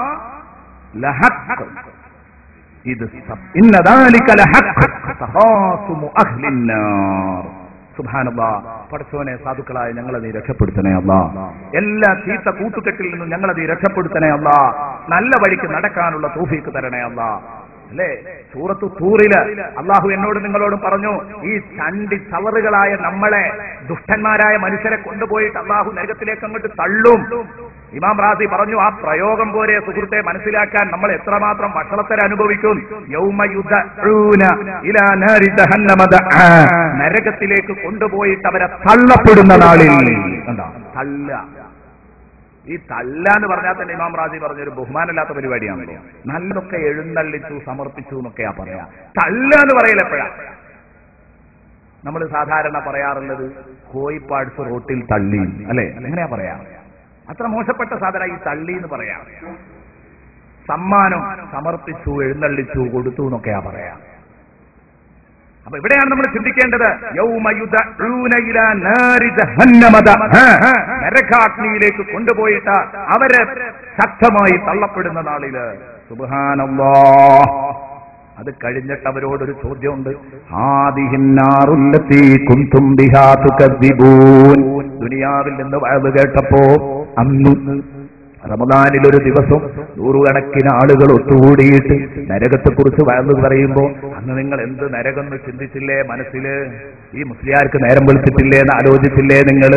ലഹഖ് ഇത് സ- ഇന്ന ദാലിക ലഹഖ് തഹാസുമു അഹ്ലിന്നാർ സുബ്ഹാനല്ലാ പടച്ചോനെ സാധുക്കളായ ഞങ്ങളെ നീ രക്ഷപ്പെടുത്തണേ അല്ലാ എല്ലാ ചീത്ത കൂട്ടുകെട്ടിൽ നിന്നും ഞങ്ങളെ നീ രക്ഷപ്പെടുത്തണേ അല്ലാ നല്ല വഴിക്ക് നടക്കാനുള്ള തൗഫീക്ക് തരണേ അല്ലാ അല്ലേ സൂറത്ത് തൂറില് അള്ളാഹു എന്നോട് നിങ്ങളോട് പറഞ്ഞു ഈ ചണ്ടി ചവറുകളായ നമ്മളെ ദുഷ്ടന്മാരായ മനുഷ്യരെ കൊണ്ടുപോയിട്ട് അള്ളാഹു നരകത്തിലേക്ക് അങ്ങോട്ട് തള്ളും ഇമാം റാസി പറഞ്ഞു ആ പ്രയോഗം പോലെ സുഹൃത്തെ മനസ്സിലാക്കാൻ നമ്മൾ എത്രമാത്രം വഷളത്തര അനുഭവിക്കും യൗമ യുദഊന ഇലാ നാരി ജഹന്നമ ദഅ. നരകത്തിലേക്ക് കൊണ്ടുപോയിട്ട് അവരെ തള്ളപ്പെടുന്ന നാളിൽ കണ്ടോ തള്ള ഈ തള്ള എന്ന് പറഞ്ഞാൽ തന്നെ ഇമാം റാജി പറഞ്ഞൊരു ബഹുമാനമില്ലാത്ത പരിപാടിയാണല്ലോ നല്ലതൊക്കെ എഴുന്നള്ളിച്ചു സമർപ്പിച്ചു എന്നൊക്കെയാ പറയാ തള്ള എന്ന് പറയല എപ്പോഴാ നമ്മൾ സാധാരണ പറയാറുള്ളത് കോയിപ്പാട്സ് റോട്ടിൽ തള്ളി അല്ലെ എങ്ങനെയാ പറയാ അത്ര മോശപ്പെട്ട സാധന ഈ തള്ളി എന്ന് പറയാ സമ്മാനം സമർപ്പിച്ചു എഴുന്നള്ളിച്ചു കൊടുത്തു എന്നൊക്കെയാ പറയാ അപ്പൊ ഇവിടെയാണ് നമ്മൾ ചിന്തിക്കേണ്ടത് യൗമ യുദഊന ഇലാ നാരി ജഹന്നമ ദഅ. നരകാഗ്നിയിലേക്ക് കൊണ്ടുപോയിട്ട് അവരെ ശക്തമായി തള്ളപ്പെടുന്ന നാളില് സുബ്ഹാനല്ലാഹ് അത് കഴിഞ്ഞിട്ട് അവരോടൊരു ചോദ്യമുണ്ട് ആദിഹിന്നാറുല്ലത്തി കുന്തും ബിഹാ തുകദ്ദിബൂൻ ദുനിയാവിൽ നിന്ന് വയത് കേട്ടപ്പോ അന്ന് റമദാനിൽ ഒരു ദിവസം നൂറുകണക്കിന് ആളുകൾ ഒത്തുകൂടിയിട്ട് നരകത്തെക്കുറിച്ച് വയന്നു പറയുമ്പോ അന്ന് നിങ്ങൾ എന്ത് നരകം എന്ന് ചിന്തിച്ചില്ലേ മനസ്സില് ഈ മുസ്ലിയാർക്ക് നേരം വെളുത്തിട്ടില്ലേ എന്ന് ആലോചിച്ചില്ലേ നിങ്ങൾ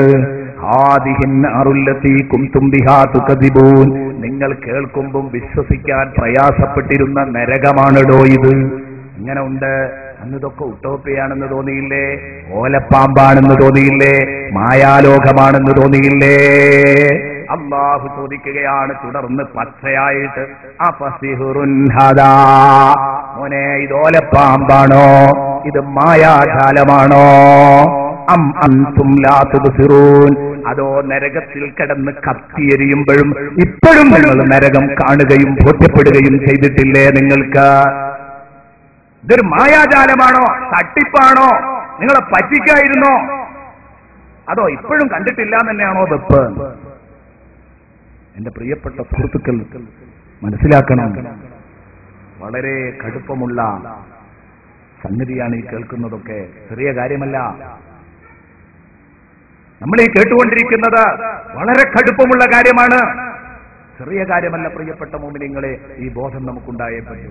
നിങ്ങൾ കേൾക്കുമ്പം വിശ്വസിക്കാൻ പ്രയാസപ്പെട്ടിരുന്ന നരകമാണല്ലോ ഇത് ഇങ്ങനെ ഉണ്ട് അന്ന് ഇതൊക്കെ ഉട്ടോപ്പിയാണെന്ന് തോന്നിയില്ലേ ഓലപ്പാമ്പാണെന്ന് തോന്നിയില്ലേ മായാലോകമാണെന്ന് തോന്നിയില്ലേ അള്ളാഹു ചോദിക്കുകയാണ് തുടർന്ന് പച്ചയായിട്ട് അപസിഹുറുൻ ഹദാ. മോനെ ഇത് ഓലപ്പാമ്പാണോ ഇത് മായാജാലമാണോ അം അന്തും ലാ തുബ്സിറൂൻ അതോ നരകത്തിൽ കിടന്ന് കത്തിയെരിയുമ്പോഴും ഇപ്പോഴും നിങ്ങൾ നരകം കാണുകയും ബോധ്യപ്പെടുകയും ചെയ്തിട്ടില്ലേ നിങ്ങൾക്ക് ഇതൊരു മായാജാലമാണോ തട്ടിപ്പാണോ നിങ്ങളെ പറ്റിക്കായിരുന്നോ അതോ ഇപ്പോഴും കണ്ടിട്ടില്ല എന്ന് തന്നെയാണോ വെപ്പ് എന്റെ പ്രിയപ്പെട്ട സുഹൃത്തുക്കൾ മനസ്സിലാക്കണം വളരെ കടുപ്പമുള്ള സംഗതിയാണ് ഈ കേൾക്കുന്നതൊക്കെ ചെറിയ കാര്യമല്ല നമ്മൾ ഈ കേട്ടുകൊണ്ടിരിക്കുന്നത് വളരെ കടുപ്പമുള്ള കാര്യമാണ് ചെറിയ കാര്യമല്ല പ്രിയപ്പെട്ട മോമിനിങ്ങളെ ഈ ബോധം നമുക്കുണ്ടായേ പറ്റൂ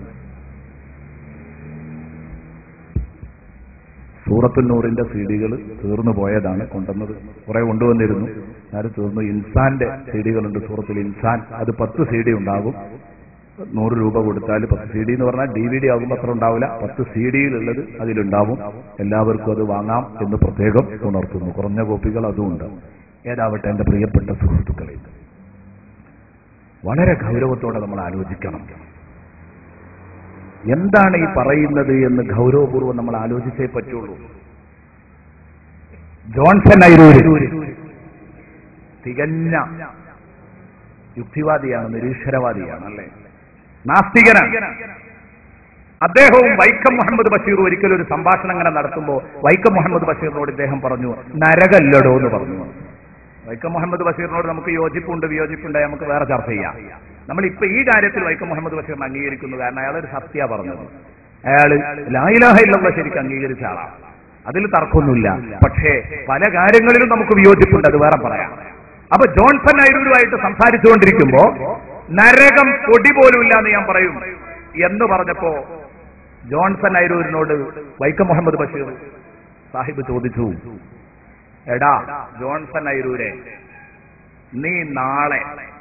സൂറത്തുന്നൂറിന്റെ സീഡികൾ തീർന്നു പോയതാണ് കൊണ്ടുവന്നത് കുറെ കൊണ്ടുവന്നിരുന്നു അത് തീർന്നു ഇൻസാന്റെ സീഡികളുണ്ട് സൂറത്തിൽ ഇൻസാൻ അത് പത്ത് സി ഡി ഉണ്ടാകും നൂറ് രൂപ കൊടുത്താൽ പത്ത് സി ഡി എന്ന് പറഞ്ഞാൽ ഡി വി ഡി ആകുമ്പോൾ അത്ര ഉണ്ടാവില്ല പത്ത് സി ഡിയിലുള്ളത് അതിലുണ്ടാവും എല്ലാവർക്കും അത് വാങ്ങാം എന്ന് പ്രത്യേകം ഉണർത്തുന്നു കുറഞ്ഞ കോപ്പികൾ അതുമുണ്ട് ഏതാവട്ടെ എന്റെ പ്രിയപ്പെട്ട സുഹൃത്തുക്കളെ വളരെ ഗൗരവത്തോടെ നമ്മൾ ആലോചിക്കണം എന്താണ് ഈ പറയുന്നത് എന്ന് ഗൗരവപൂർവ്വം നമ്മൾ ആലോചിച്ചേ പറ്റുള്ളൂ ജോൺസൺ ഐരൂര് തികഞ്ഞ യുക്തിവാദിയാണ് നിരീശ്വരവാദിയാണ് അല്ലേ നാസ്തികനാണ് അദ്ദേഹവും വൈക്കം മുഹമ്മദ് ബഷീർ ഒരിക്കലും ഒരു സംഭാഷണം അങ്ങനെ നടത്തുമ്പോൾ വൈക്കം മുഹമ്മദ് ബഷീറിനോട് ഇദ്ദേഹം പറഞ്ഞു നരകല്ലടോ എന്ന് പറഞ്ഞു വൈക്കം മുഹമ്മദ് ബഷീറിനോട് നമുക്ക് യോജിപ്പുണ്ട് വിയോജിപ്പുണ്ട് നമുക്ക് വേറെ ചർച്ച ചെയ്യാം നമ്മൾ ഇപ്പൊ ഈ കാര്യത്തിൽ വൈക്കം മുഹമ്മദ് ബഷീറിനെ അംഗീകരിക്കുന്നു കാരണം അയാളൊരു സത്യ പറഞ്ഞത് അയാള് ലായിലാഹ ഇല്ലല്ല ശരിക്കും അംഗീകരിച്ച ആളാണ് അതിൽ തർക്കമൊന്നുമില്ല പക്ഷേ പല കാര്യങ്ങളിലും നമുക്ക് വിയോജിപ്പുണ്ട് അത് വേറെ പറയാം അപ്പൊ ജോൺസൺ അരൂരുമായിട്ട് സംസാരിച്ചുകൊണ്ടിരിക്കുമ്പോ നരകം പൊടി പോലും ഇല്ല എന്ന് ഞാൻ പറയും എന്ന് പറഞ്ഞപ്പോ ജോൺസൺ അരൂരിനോട് വൈക്കം മുഹമ്മദ് ബഷീർ സാഹിബ് ചോദിച്ചു എടാ ജോൺസൺ അരൂരെ നീ നാളെ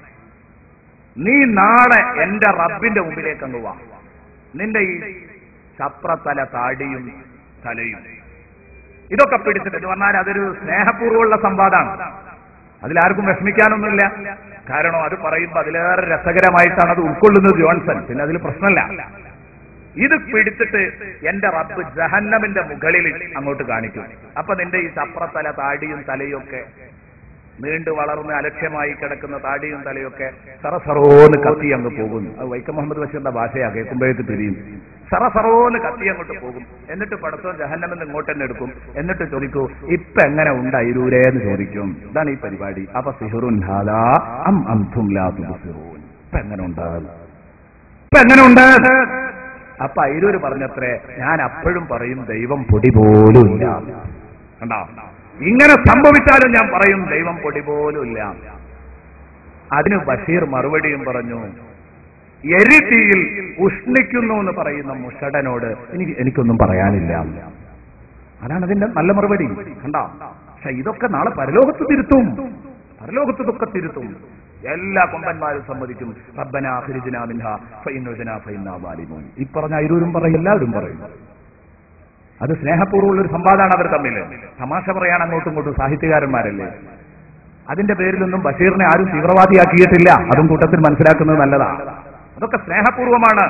നീ നാളെ എന്റെ റബ്ബിന്റെ മുമ്പിലേക്ക് അങ്ങ് വാ നിന്റെ ഈ ചപ്രത്തല താടിയും തലയും ഇതൊക്കെ പിടിച്ചിട്ട് എന്ന് പറഞ്ഞാൽ അതൊരു സ്നേഹപൂർവ്വമുള്ള സംവാദമാണ് അതിലാർക്കും വിഷമിക്കാനൊന്നുമില്ല കാരണം അത് പറയുമ്പോൾ അതിലേറെ രസകരമായിട്ടാണ് അത് ഉൾക്കൊള്ളുന്നത് ജോൺസൺ പിന്നെ അതിൽ പ്രശ്നമല്ല ഇത് പിടിച്ചിട്ട് എന്റെ റബ്ബ് ജഹന്നമിന്റെ മുകളിൽ അങ്ങോട്ട് കാണിക്കും അപ്പൊ നിന്റെ ഈ ചപ്രത്തല താടിയും തലയും ഒക്കെ നീണ്ടു വളർന്ന് അലക്ഷ്യമായി കിടക്കുന്ന താടിയും തലയൊക്കെ സറസറോന്ന് കത്തി അങ്ങ് പോകുന്നു അത് വൈക്കം മുഹമ്മദ് ബഷീറിന്റെ ഭാഷയാ കേൾക്കുമ്പോഴേക്ക് തിരിയും സറസറോന്ന് കത്തി അങ്ങോട്ട് പോകും എന്നിട്ട് പടത്തം ജഹന്നമെന്ന് ഇങ്ങോട്ട് തന്നെ എടുക്കും എന്നിട്ട് ചോദിക്കൂ ഇപ്പൊ എങ്ങനെ ഉണ്ട് അയിരൂരേ എന്ന് ചോദിക്കും ഇതാണ് ഈ പരിപാടി അപ്പൊ സിഹുറുൻ ഹാദാ അം അംതും ലാ തുബ്സിറൂൻ ഇപ്പൊ എങ്ങനെ ഉണ്ട് ഇപ്പൊ എങ്ങനെ ഉണ്ട് അപ്പൊ അയിരൂര് പറഞ്ഞത്രേ ഞാൻ അപ്പോഴും പറയും ദൈവം പൊടി പോലും ഇല്ല കണ്ടോ ഇങ്ങനെ സംഭവിച്ചാലും ഞാൻ പറയും ദൈവം പൊടി പോലും ഇല്ല അതിന് ബഷീർ മറുപടിയും പറഞ്ഞു എരിതീയിൽ ഉഷ്ണിക്കുന്നു എന്ന് പറയുന്ന മുഷടനോട് എനിക്ക് എനിക്കൊന്നും പറയാനില്ല അതാണ് അതിന്റെ നല്ല മറുപടി കണ്ടോ പക്ഷെ ഇതൊക്കെ നാളെ പരലോകത്ത് തിരുത്തും പരലോകത്ത് ഇതൊക്കെ തിരുത്തും എല്ലാ കൊമ്പന്മാരും സമ്മതിക്കും റബ്ബന ഫിരിജിന മിൻഹ ഫൈനുജന ഫൈനാ വാലിമൂൻ ഈ പറഞ്ഞ അയിരൂരും പറയും എല്ലാവരും പറയും അത് സ്നേഹപൂർവ്വമുള്ള ഒരു സംവാദമാണ് അവർ തമ്മിൽ തമാശ പറയാൻ അങ്ങോട്ടും ഇങ്ങോട്ടും സാഹിത്യകാരന്മാരല്ലേ അതിന്റെ പേരിലൊന്നും ബഷീറിനെ ആരും തീവ്രവാദിയാക്കിയിട്ടില്ല അതും കൂട്ടത്തിൽ മനസ്സിലാക്കുന്നത് നല്ലതാണ് അതൊക്കെ സ്നേഹപൂർവമാണ്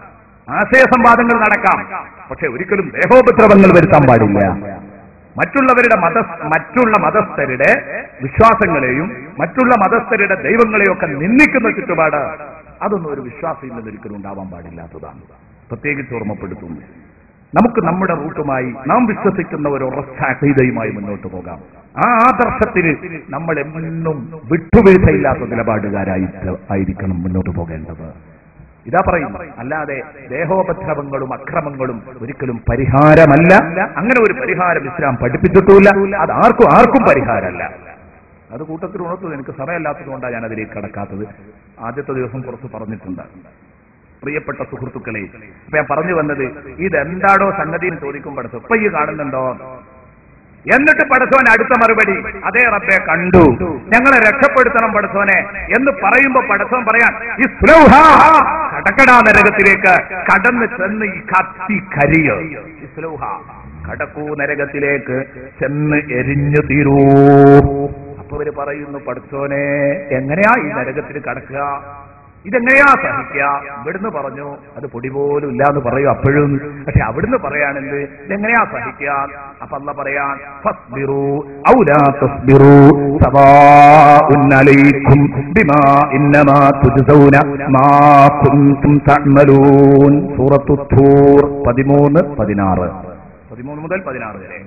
ആശയ സംവാദങ്ങൾ നടക്കാം പക്ഷെ ഒരിക്കലും ദേഹോപദ്രവങ്ങൾ വരുത്താൻ പാടില്ല മറ്റുള്ളവരുടെ മത മറ്റുള്ള മതസ്ഥരുടെ വിശ്വാസങ്ങളെയും മറ്റുള്ള മതസ്ഥരുടെ ദൈവങ്ങളെയും ഒക്കെ നിന്ദിക്കുന്ന ചുറ്റുപാട് അതൊന്നും ഒരു വിശ്വാസിയിൽ നിന്ന് ഒരിക്കലും ഉണ്ടാവാൻ പാടില്ലാത്തതാണ് പ്രത്യേകിച്ച് ഓർമ്മപ്പെടുത്തുന്നു നമുക്ക് നമ്മുടെ റൂട്ടുമായി നാം വിശ്വസിക്കുന്ന ഒരു ഉറച്ച അഖീദയുമായി മുന്നോട്ട് പോകാം ആ ആദർശത്തിൽ നമ്മൾ എന്നും വിട്ടുവീഴ്ചയില്ലാത്ത നിലപാടുകാരായി ആയിരിക്കണം മുന്നോട്ട് പോകേണ്ടത് ഇതാ പറയും അല്ലാതെ ദേഹോപദ്രവങ്ങളും അക്രമങ്ങളും ഒരിക്കലും പരിഹാരമല്ല അങ്ങനെ ഒരു പരിഹാരം ഇസ്ലാം പഠിപ്പിച്ചിട്ടില്ല അത് ആർക്കും ആർക്കും പരിഹാരമല്ല അത് കൂട്ടത്തിൽ ഉണർത്തത് എനിക്ക് സമയമില്ലാത്തത് കൊണ്ടാണ് ഞാൻ അതിലേക്ക് കടക്കാത്തത് ആദ്യത്തെ ദിവസം കുറച്ച് പറഞ്ഞിട്ടുണ്ട് പ്രിയപ്പെട്ട സുഹൃത്തുക്കളെ ഇപ്പൊ ഞാൻ പറഞ്ഞു വന്നത് ഇതെന്താടോ സംഗതി എന്ന് ചോദിക്കുമ്പോഴത്ത് ഇപ്പൊ ഈ കാണുന്നുണ്ടോ എന്നിട്ട് പടച്ചോൻ അടുത്ത മറുപടി അതേ റബ്ബെ കണ്ടു ഞങ്ങളെ രക്ഷപ്പെടുത്തണം പടച്ചോനെ എന്ന് പറയുമ്പോ പടച്ചോൻ പറയാൻ ഈ സ്ലൗഹ കടക്കടാ നരകത്തിലേക്ക് കടന്ന് ചെന്ന് ഈ കത്തി കരിയോ ഈ സ്ലൗഹ കടക്കൂ നരകത്തിലേക്ക് ചെന്ന് എരിഞ്ഞു തീരൂ അപ്പൊ അവര് പറയുന്നു പടച്ചോനെ എങ്ങനെയാ ഈ നരകത്തിൽ കടക്കുക ഇതെങ്ങനെയാ സഹിക്കുക ഇവിടുന്ന് പറഞ്ഞു അത് പൊടി പോലും ഇല്ല എന്ന് പറയും അപ്പോഴും പക്ഷെ അവിടുന്ന് പറയാണെന്ത് ഇതെങ്ങനെയാ സഹിക്കുക അപ്പൊ അല്ല പറയാൻ ഫസ്ബിറു ഔ ലാ തസ്ബിറു സവാഉൻ അലൈക്കും ബിമാ ഇന്നമാ തുജ്സൗന മാ കുൻതും തഅമലൂൻ സൂറത്തു ഥൂർ 13 16 13 മുതൽ 16 വരെ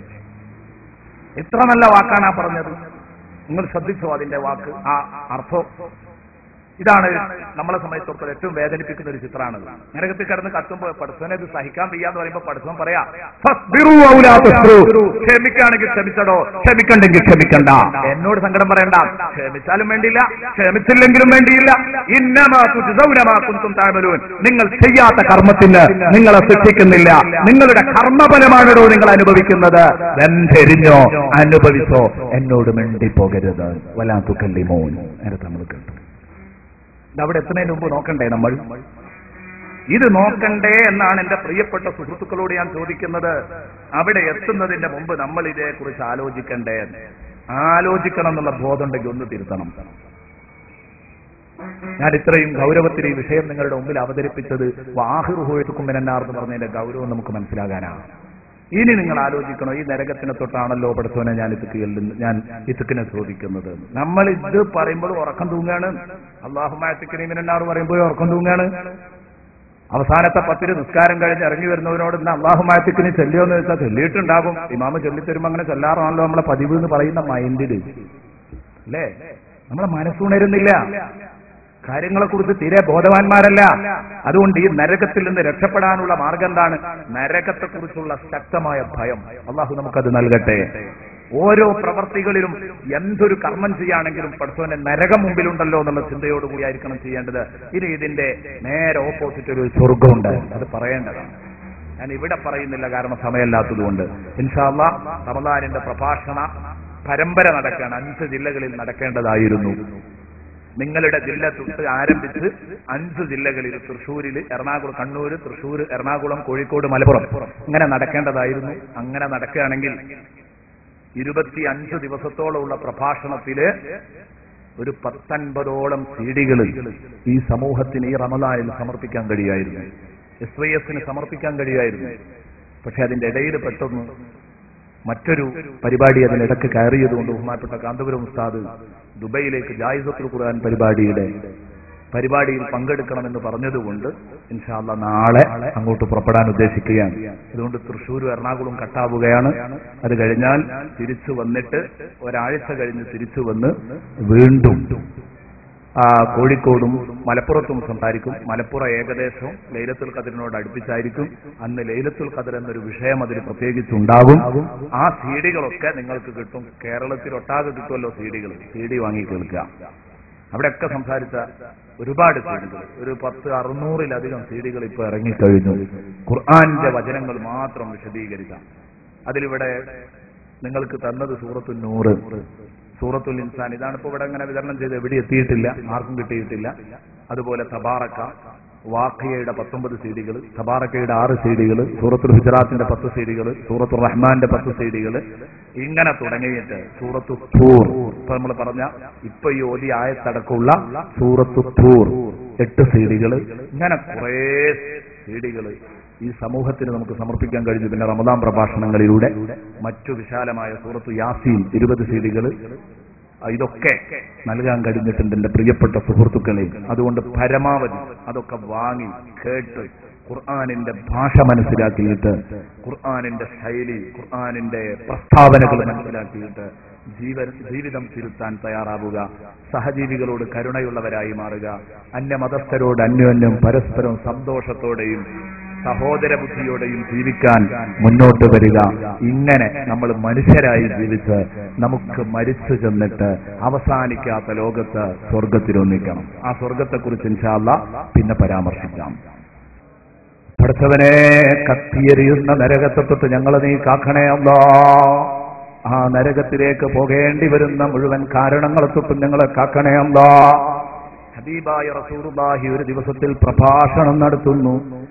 എത്ര നല്ല വാക്കാണ് ആ പറഞ്ഞത് നിങ്ങൾ ശ്രദ്ധിച്ചോ അതിന്റെ വാക്ക് ആ അർത്ഥം ഇതാണ് നമ്മളെ സംബന്ധിച്ചിടത്തോളം ഏറ്റവും വേദനിപ്പിക്കുന്ന ഒരു ചിത്രമാണ് നരകത്തിൽ കിടന്ന് കത്തുമ്പോൾ പഠിച്ചവനെ ഇത് സഹിക്കാൻ വയ്യാന്ന് പറയുമ്പോൾ പഠിച്ചവൻ പറയാ "ഫസ്ബിറു ഔ ലാ തസ്ബിറു." ക്ഷമിക്കുകയാണെങ്കിൽ ക്ഷമിച്ചടോ ക്ഷമിക്കണ്ടെങ്കിൽ ക്ഷമിക്കണ്ട എന്നോട് സങ്കടം പറയണ്ട ക്ഷമിച്ചാലും വേണ്ടിയില്ല ക്ഷമിച്ചില്ലെങ്കിലും വേണ്ടിയില്ല ഇന്നമാ തുജ്സൗന മാ കുൻതും തഅമലൂൻ നിങ്ങൾ ചെയ്യാത്ത കർമ്മത്തിന് നിങ്ങളെ ശിക്ഷിക്കുന്നില്ല നിങ്ങളുടെ കർമ്മഫലമാണോ നിങ്ങൾ അനുഭവിക്കുന്നത് വെന്തെരിഞ്ഞോ അനുഭവിച്ചോ എന്നോട് മിണ്ടി പോകരുത് വലാത്തു കല്ലിമോൻ നേരത്തെ നമ്മൾ കേട്ടു ഇത് അവിടെ എത്തുന്നതിന് മുമ്പ് നോക്കണ്ടേ നമ്മൾ ഇത് നോക്കണ്ടേ എന്നാണ് എന്റെ പ്രിയപ്പെട്ട സുഹൃത്തുക്കളോട് ഞാൻ ചോദിക്കുന്നത് അവിടെ എത്തുന്നതിന്റെ മുമ്പ് നമ്മൾ ഇതേക്കുറിച്ച് ആലോചിക്കണ്ടേ ആലോചിക്കണം എന്നുള്ള ബോധം ഉണ്ടെങ്കിൽ ഒന്ന് തിരുത്തണം ഞാൻ ഇത്രയും ഗൗരവത്തിൽ ഈ വിഷയം നിങ്ങളുടെ മുമ്പിൽ അവതരിപ്പിച്ചത് വാഹിറുഹോയത്തുക്കും മെനന്നാർ എന്ന് പറഞ്ഞതിന്റെ ഗൗരവം നമുക്ക് മനസ്സിലാകാനാണ് ഇനി നിങ്ങൾ ആലോചിക്കണോ ഈ നരകത്തിനെ തൊട്ടാണല്ലോ പഠിച്ചവനെ ഞാൻ ഇത്തുക്കിൽ ഞാൻ ഇത്തുക്കിനെ ചോദിക്കുന്നത് നമ്മൾ ഇത് പറയുമ്പോൾ ഉറക്കം തൂങ്ങാണ് അള്ളാഹുമാറ്റിക്കിനി മിനന്നാർ പറയുമ്പോൾ ഉറക്കം തൂങ്ങാണ് അവസാനത്തെ പത്തിന് നിസ്കാരം കഴിഞ്ഞ് ഇറങ്ങി വരുന്നവരോട് ഇന്ന് അള്ളാഹുമാറ്റിക്കിനി ചെല്ലിയോന്ന് വെച്ചാൽ ചൊല്ലിയിട്ടുണ്ടാകും ഇമാമ ചൊല്ലിത്തരുമ്പോ അങ്ങനെ ചൊല്ലാറാണല്ലോ നമ്മളെ പതിവ് എന്ന് പറയുന്ന മൈൻഡില് അല്ലേ നമ്മളെ മനസ്സുണരുന്നില്ല കാര്യങ്ങളെക്കുറിച്ച് തീരെ ബോധവാന്മാരല്ല അതുകൊണ്ട് ഈ നരകത്തിൽ നിന്ന് രക്ഷപ്പെടാനുള്ള മാർഗം എന്താണ് നരകത്തെക്കുറിച്ചുള്ള ശക്തമായ ഭയം അള്ളാഹു നമുക്കത് നൽകട്ടെ ഓരോ പ്രവർത്തികളിലും എന്തൊരു കർമ്മം ചെയ്യുകയാണെങ്കിലും പഠിച്ചവന്റെ നരകം മുമ്പിലുണ്ടല്ലോ എന്നുള്ള ചിന്തയോടുകൂടി ആയിരിക്കണം ചെയ്യേണ്ടത് ഇനി ഇതിന്റെ നേരെ ഓപ്പോസിറ്റ് ഒരു സ്വർഗമുണ്ട് അത് പറയേണ്ടതാണ് ഞാൻ ഇവിടെ പറയുന്നില്ല കാരണം സമയമില്ലാത്തതുകൊണ്ട് ഇൻഷാല്ല റമദാനിന്റെ പ്രഭാഷണ പരമ്പര നടക്കുകയാണ് അഞ്ച് ജില്ലകളിൽ നടക്കേണ്ടതായിരുന്നു നിങ്ങളുടെ ജില്ല തൊട്ട് ആരംഭിച്ച് അഞ്ച് ജില്ലകളിൽ തൃശ്ശൂരിൽ എറണാകുളം കണ്ണൂർ തൃശ്ശൂർ എറണാകുളം കോഴിക്കോട് മലപ്പുറം ഇങ്ങനെ നടക്കേണ്ടതായിരുന്നു അങ്ങനെ നടക്കുകയാണെങ്കിൽ ഇരുപത്തി അഞ്ച് ദിവസത്തോളമുള്ള പ്രഭാഷണത്തില് ഒരു പത്തൊൻപതോളം സീഡികൾ ഈ സമൂഹത്തിന് ഈ റമദാനിൽ സമർപ്പിക്കാൻ കഴിയായിരുന്നു എസ് വൈ എസിന് സമർപ്പിക്കാൻ കഴിയായിരുന്നു പക്ഷെ അതിന്റെ ഇടയിൽ പെട്ടെന്ന് മറ്റൊരു പരിപാടി അതിനിടക്ക് കയറിയതുകൊണ്ട് ബഹുമാനപ്പെട്ട കാന്തപുരം ഉസ്താദ് ദുബൈയിലേക്ക് ജായിസത്തുൽ ഖുർആൻ പരിപാടിയുടെ പരിപാടിയിൽ പങ്കെടുക്കണമെന്ന് പറഞ്ഞതുകൊണ്ട് ഇൻഷാല്ല നാളെ അങ്ങോട്ട് പുറപ്പെടാൻ ഉദ്ദേശിക്കുകയാണ് അതുകൊണ്ട് തൃശ്ശൂർ എറണാകുളം കട്ടാവുകയാണ് അത് കഴിഞ്ഞാൽ തിരിച്ചു വന്നിട്ട് ഒരാഴ്ച കഴിഞ്ഞ് തിരിച്ചു വന്ന് വീണ്ടും ആ കോഴിക്കോടും മലപ്പുറത്തും സംസാരിക്കും മലപ്പുറം ഏകദേശം ലൈലത്തുൽ ഖദറിനോട് അടുപ്പിച്ചായിരിക്കും അന്ന് ലൈലത്തുൽ ഖദർ എന്നൊരു വിഷയം അതിൽ പ്രത്യേകിച്ചുണ്ടാകും ആ സീഡികളൊക്കെ നിങ്ങൾക്ക് കിട്ടും കേരളത്തിൽ ഒട്ടാകെ കിട്ടുമല്ലോ സീഡികൾ സീഡി വാങ്ങി കേൾക്കുക അവിടെയൊക്കെ സംസാരിച്ച ഒരുപാട് സീഡികൾ ഒരു പത്ത് അറുന്നൂറിലധികം സീഡികൾ ഇപ്പൊ ഇറങ്ങിക്കഴിഞ്ഞു ഖുർആാനിന്റെ വചനങ്ങൾ മാത്രം വിശദീകരിക്കാം അതിലിവിടെ നിങ്ങൾക്ക് തന്നത് സൂറത്തു നൂറ് സൂറത്തുൽ ഇൻസാൻ ഇതാണ് ഇപ്പൊ ഇവിടെ അങ്ങനെ വിതരണം ചെയ്ത് എവിടെ എത്തിയിട്ടില്ല ആർക്കും കിട്ടിയിട്ടില്ല അതുപോലെ തബാറക്ക വാഖിയയുടെ പത്തൊമ്പത് സീഡികൾ തബാറക്കയുടെ ആറ് സീഡികൾ സൂറത്തുൽ ഹുജറാത്തിന്റെ പത്ത് സീഡികൾ സൂറത്തുൽ റഹ്മാന്റെ പത്ത് സീഡികൾ ഇങ്ങനെ തുടങ്ങിയിട്ട് സൂറത്തു തൂർ ഇപ്പൊ നമ്മൾ പറഞ്ഞ ഇപ്പൊ ഈ ഓതി ആയത്തടക്കമുള്ള സൂറത്തു തൂർ എട്ട് സീഡികൾ ഇങ്ങനെ കുറേ സീഡികൾ ഈ സമൂഹത്തിന് നമുക്ക് സമർപ്പിക്കാൻ കഴിഞ്ഞു പിന്നെ റമദാൻ പ്രഭാഷണങ്ങളിലൂടെ മറ്റു വിശാലമായ സൂറത്തു യാസീൻ ഇരുപത് സീഡികൾ ഇതൊക്കെ നൽകാൻ കഴിഞ്ഞിട്ടുണ്ട് എന്റെ പ്രിയപ്പെട്ട സുഹൃത്തുക്കളെ അതുകൊണ്ട് പരമാവധി അതൊക്കെ വാങ്ങി കേട്ട് ഖുർആാനിന്റെ ഭാഷ മനസ്സിലാക്കിയിട്ട് ഖുർആാനിന്റെ ശൈലി ഖുർആാനിന്റെ പ്രസ്താവനകൾ മനസ്സിലാക്കിയിട്ട് ജീവൻ ജീവിതം തിരുത്താൻ തയ്യാറാവുക സഹജീവികളോട് കരുണയുള്ളവരായി മാറുക അന്യമതസ്ഥരോട് അന്യോന്യം പരസ്പരം സന്തോഷത്തോടെയും സഹോദര ബുദ്ധിയോടെയും ജീവിക്കാൻ മുന്നോട്ട് വരിക ഇങ്ങനെ നമ്മൾ മനുഷ്യരായി ജീവിച്ച് നമുക്ക് മരിച്ചു ചെന്നിട്ട് അവസാനിക്കാത്ത ലോകത്ത് സ്വർഗത്തിലൊന്നിക്കണം ആ സ്വർഗത്തെക്കുറിച്ച് ഇൻഷാല്ല പിന്നെ പരാമർശിക്കാം പഠിച്ചവനെ കത്തിയെറിയുന്ന നരകത്തെ തൊട്ട് ഞങ്ങളെ നീ കാക്കണേ അല്ലാ ആ നരകത്തിലേക്ക് പോകേണ്ടി വരുന്ന മുഴുവൻ കാരണങ്ങളെ തൊട്ടും ഞങ്ങളെ കാക്കണേ അല്ലാ ഹബീബായ റസൂറുല്ലാഹി ഒരു ദിവസത്തിൽ പ്രഭാഷണം നടത്തുന്നു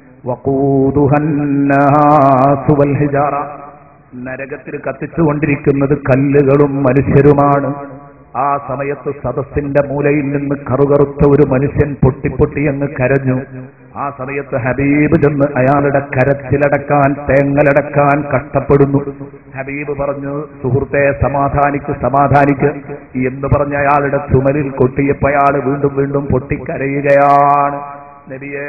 വഖൂദുഹന്നാസു വൽ ഹിജാറ നരകത്തിൽ കത്തിച്ചുകൊണ്ടിരിക്കുന്നത് കല്ലുകളും മനുഷ്യരുമാണ് ആ സമയത്ത് സദസ്സിന്റെ മൂലയിൽ നിന്ന് കറുകറുത്ത ഒരു മനുഷ്യൻ പൊട്ടിപ്പൊട്ടി അങ്ങ് കരഞ്ഞു ആ സമയത്ത് ഹബീബ് ചെന്ന് അയാളുടെ കരച്ചിലടക്കാൻ തേങ്ങലടക്കാൻ കഷ്ടപ്പെടുന്നു ഹബീബ് പറഞ്ഞു സുഹൃത്തെ സമാധാനിക്ക് സമാധാനിക്ക് എന്ന് പറഞ്ഞ അയാളുടെ ചുമലിൽ കൊട്ടിയപ്പോ അയാൾ വീണ്ടും വീണ്ടും പൊട്ടിക്കരയുകയാണ് നബിയേ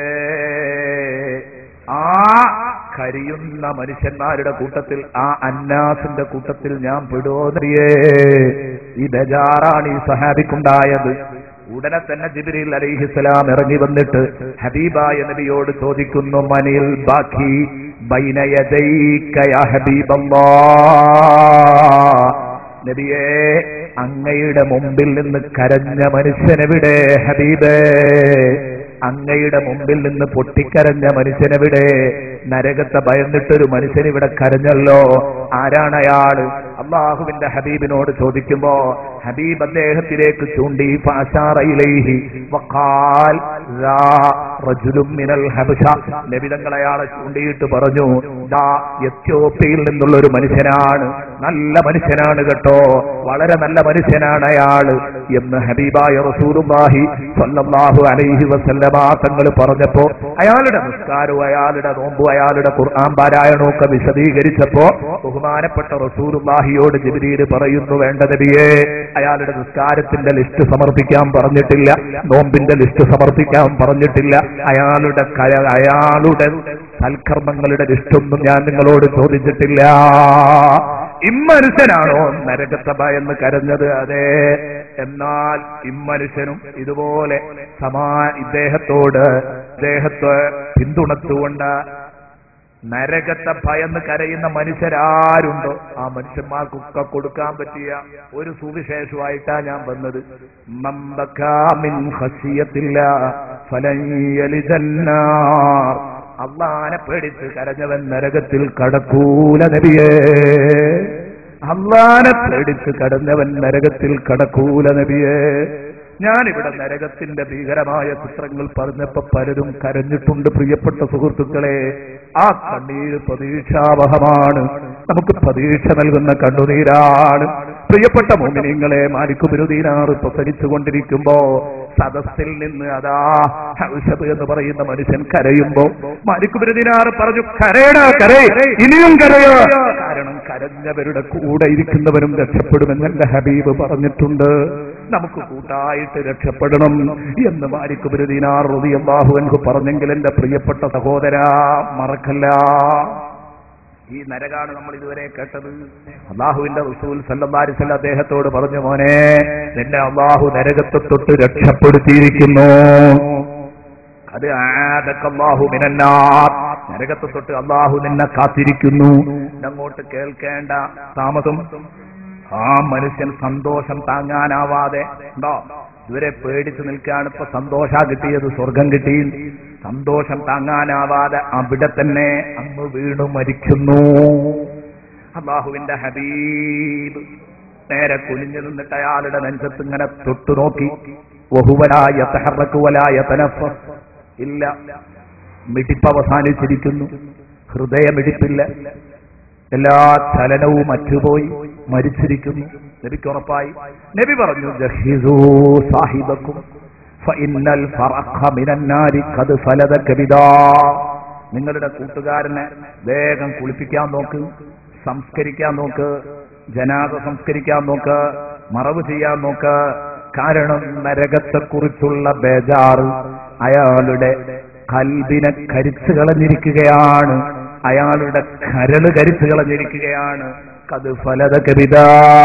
ആ കരിയുന്ന മനുഷ്യന്മാരുടെ കൂട്ടത്തിൽ ആ അന്നാസിന്റെ കൂട്ടത്തിൽ ഞാൻ പെടുവോ നബിയേ ഈ ബജാറാണ് ഈ സഹാബിക്കുണ്ടായത് ഉടനെ തന്നെ ജിബിരിൽ അലൈഹിസ്സലാം ഇറങ്ങി വന്നിട്ട് ഹബീബായ നബിയോട് ചോദിക്കുന്നു മനിൽ ബാക്കി ബൈനയദൈക യാ ഹബീബല്ലാ നബിയേ അങ്ങയുടെ മുമ്പിൽ നിന്ന് കരഞ്ഞ മനുഷ്യനെവിടെ ഹബീബേ അങ്ങയുടെ മുമ്പിൽ നിന്ന് പൊട്ടിക്കരഞ്ഞ മനുഷ്യനെവിടെ നരകത്തെ ഭയന്നിട്ടൊരു മനുഷ്യൻ ഇവിടെ കരഞ്ഞല്ലോ ആരാണ് അയാള് അള്ളാഹുവിന്റെ ഹബീബിനോട് ചോദിക്കുമ്പോ ഹബീബ് അദ്ദേഹത്തിലേക്ക് ചൂണ്ടി ഫാശാറയിലേഹി വഖാൽ ലാ റജുലും മിനൽ ഹബശ നബിതങ്ങൾ അയാളെ ചൂണ്ടിയിട്ട് പറഞ്ഞു ദാ എത്യോപ്യയിൽ നിന്നുള്ള ഒരു മനുഷ്യനാണ് നല്ല മനുഷ്യനാണ് കേട്ടോ വളരെ നല്ല മനുഷ്യനാണ് അയാള് എന്ന് ഹബീബായ റസൂലുള്ളാഹി സ്വല്ലല്ലാഹു അലൈഹി വസല്ലമ തങ്ങൾ പറഞ്ഞപ്പോ അയാളുടെ നിസ്കാരവും അയാളുടെ നോമ്പും അയാളുടെ ഖുർആൻ പാരായണവും ഒക്കെ വിശദീകരിച്ചപ്പോ ബഹുമാനപ്പെട്ട റസൂലുള്ളാഹിയോട് ജിബ്രീൽ പറയുന്നു വേണ്ട നബിയേ അയാളുടെ നിസ്കാരത്തിന്റെ ലിസ്റ്റ് സമർപ്പിക്കാൻ പറഞ്ഞിട്ടില്ല നോമ്പിന്റെ ലിസ്റ്റ് സമർപ്പിക്കാൻ പറഞ്ഞിട്ടില്ല അയാളുടെ കര- അയാളുടെ സൽക്കർമ്മങ്ങളുടെ ലിസ്റ്റൊന്നും ഞാൻ നിങ്ങളോട് ചോദിച്ചിട്ടില്ല ഇമ്മനുഷ്യനാണോ നരകത്തെ ഭയന്ന് കരഞ്ഞത് അതെ എന്നാൽ ഇമ്മനുഷ്യനും ഇതുപോലെ സമാ ഇദ്ദേഹത്തോട് ഇദ്ദേഹത്തെ പിന്തുണച്ചുകൊണ്ട് നരകത്തെ ഭയന്ന് കരയുന്ന മനുഷ്യരാരുണ്ടോ ആ മനുഷ്യന്മാർക്കൊക്കെ കൊടുക്കാൻ പറ്റിയ ഒരു സുവിശേഷമായിട്ടാ ഞാൻ വന്നത് മമ്പക്കാമിൻ ഹസിയത്തില്ല ഫലഞ്ഞലിജന്നാർ അള്ളാനെ പേടിച്ച് കരഞ്ഞവൻ നരകത്തിൽ കടക്കൂല നബിയേ അള്ളാനെ പേടിച്ച് കടന്നവൻ നരകത്തിൽ കടക്കൂല നബിയേ ഞാനിവിടെ നരകത്തിന്റെ ഭീകരമായ ചിത്രങ്ങൾ പറഞ്ഞപ്പോ പലരും കരഞ്ഞിട്ടുണ്ട് പ്രിയപ്പെട്ട സുഹൃത്തുക്കളെ ആ കണ്ണീര് പ്രതീക്ഷാവഹമാണ് നമുക്ക് പ്രതീക്ഷ നൽകുന്ന കണ്ണുനീരാണ് പ്രിയപ്പെട്ട മോമിനിങ്ങളെ മാലിക്കുബിരുദീനാറ് പ്രസരിച്ചുകൊണ്ടിരിക്കുമ്പോ സദസ്സിൽ നിന്ന് അതാ ഔഷധ് എന്ന് പറയുന്ന മനുഷ്യൻ കരയുമ്പോ മാലിക്കുബിരുദീനാറ് പറഞ്ഞു കരയടാ കരയ് ഇനിയും കരയോ കാരണം കരഞ്ഞവരുടെ കൂടെ ഇരിക്കുന്നവരും രക്ഷപ്പെടുമെന്ന് എന്റെ ഹബീബ് പറഞ്ഞിട്ടുണ്ട് നമുക്ക് കൂട്ടായിട്ട് രക്ഷപ്പെടണം എന്ന് മാലിക്കുബിരുദീനാർ റളിയല്ലാഹു അൻഹു പറഞ്ഞെങ്കിൽ എന്റെ പ്രിയപ്പെട്ട സഹോദര മറക്കല്ല ഈ നരകാണ് നമ്മൾ ഇതുവരെ കേട്ടത് അള്ളാഹുവിന്റെ റസൂൽ സല്ലല്ലാഹു അദ്ദേഹത്തോട് പറഞ്ഞു മോനെ നിന്നെ അള്ളാഹു നരകത്തെ തൊട്ട് രക്ഷപ്പെടുത്തിയിരിക്കുന്നു അത് ആദക്കല്ലാഹു മിനന്നാർ നരകത്തെ തൊട്ട് അള്ളാഹു നിന്നെ കാത്തിരിക്കുന്നു അങ്ങോട്ട് കേൾക്കേണ്ട താമസം ആ മനുഷ്യൻ സന്തോഷം താങ്ങാനാവാതെ ഉണ്ടോ ഇവരെ പേടിച്ചു നിൽക്കുകയാണ് ഇപ്പൊ സന്തോഷ കിട്ടിയത് സ്വർഗം കിട്ടി സന്തോഷം താങ്ങാനാവാതെ അവിടെ തന്നെ അങ്ങ് വീണു മരിക്കുന്നു അള്ളാഹുവിന്റെ ഹബീബ് നേരെ കുനിഞ്ഞു നിന്നിട്ട് അയാളുടെ നെഞ്ചത്ത് ഇങ്ങനെ തൊട്ടു നോക്കി വഹുവലായ തഹറക്കുവലായ തനഫ് ഇല്ല മിടിപ്പ് അവസാനിച്ചിരിക്കുന്നു ഹൃദയമിടിപ്പില്ല എല്ലാ ചലനവും അറ്റുപോയി മരിച്ചിരിക്കുന്നു നബിക്ക് ഉറപ്പായി നബി പറഞ്ഞു ജഹീസൂ സാഹിബക്കും ഫഇന്നൽ ഫറഖ മിനന്നാരി ഖദ് ഫലദ കബിദാ നിങ്ങളുടെ കൂട്ടുകാരനെ വേഗം കുളിപ്പിക്കാൻ നോക്ക് സംസ്കരിക്കാൻ നോക്ക് ജനാദ സംസ്കരിക്കാൻ നോക്ക് മറവ് ചെയ്യാൻ നോക്ക് കാരണം നരകത്തെക്കുറിച്ചുള്ള ബേജാറ് അയാളുടെ കൽബിനെ കരിച്ചു കളഞ്ഞിരിക്കുകയാണ് അയാളുടെ കരള് കരിച്ചു കളഞ്ഞിരിക്കുകയാണ് കത് ഫലത കവിത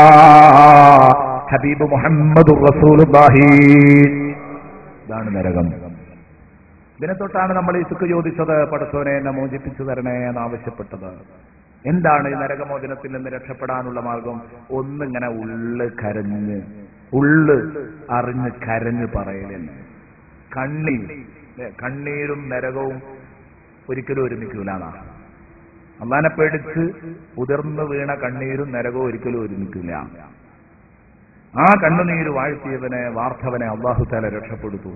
ഹബീബ് മുഹമ്മദ് റസൂലുള്ളാഹി ഇതാണ് നരകം ഇതിനെ തൊട്ടാണ് നമ്മൾ ഈ സുഖ ചോദിച്ചത് പടച്ചോനെ എന്നെ മോചിപ്പിച്ചു തരണേ എന്ന് ആവശ്യപ്പെട്ടത് എന്താണ് ഈ നരകമോചനത്തിൽ നിന്ന് രക്ഷപ്പെടാനുള്ള മാർഗം ഒന്നിങ്ങനെ ഉള്ള് കരഞ്ഞ് ഉള്ള് അറിഞ്ഞ് കരഞ്ഞ് പറയലെന്ന് കണ്ണീർ ല്ലേ? കണ്ണീരും നരകവും ഒരിക്കലും ഒരുമിക്കൂലാണ് അള്ളാനെ പേടിച്ച് ഉതിർന്നു വീണ കണ്ണീരും നരകവും ഒരിക്കലും ഒരുമിക്കില്ല ആ കണ്ണുനീര് വാഴ്ത്തിയവനെ വാർത്തവനെ അള്ളാഹു താല രക്ഷപ്പെടുത്തു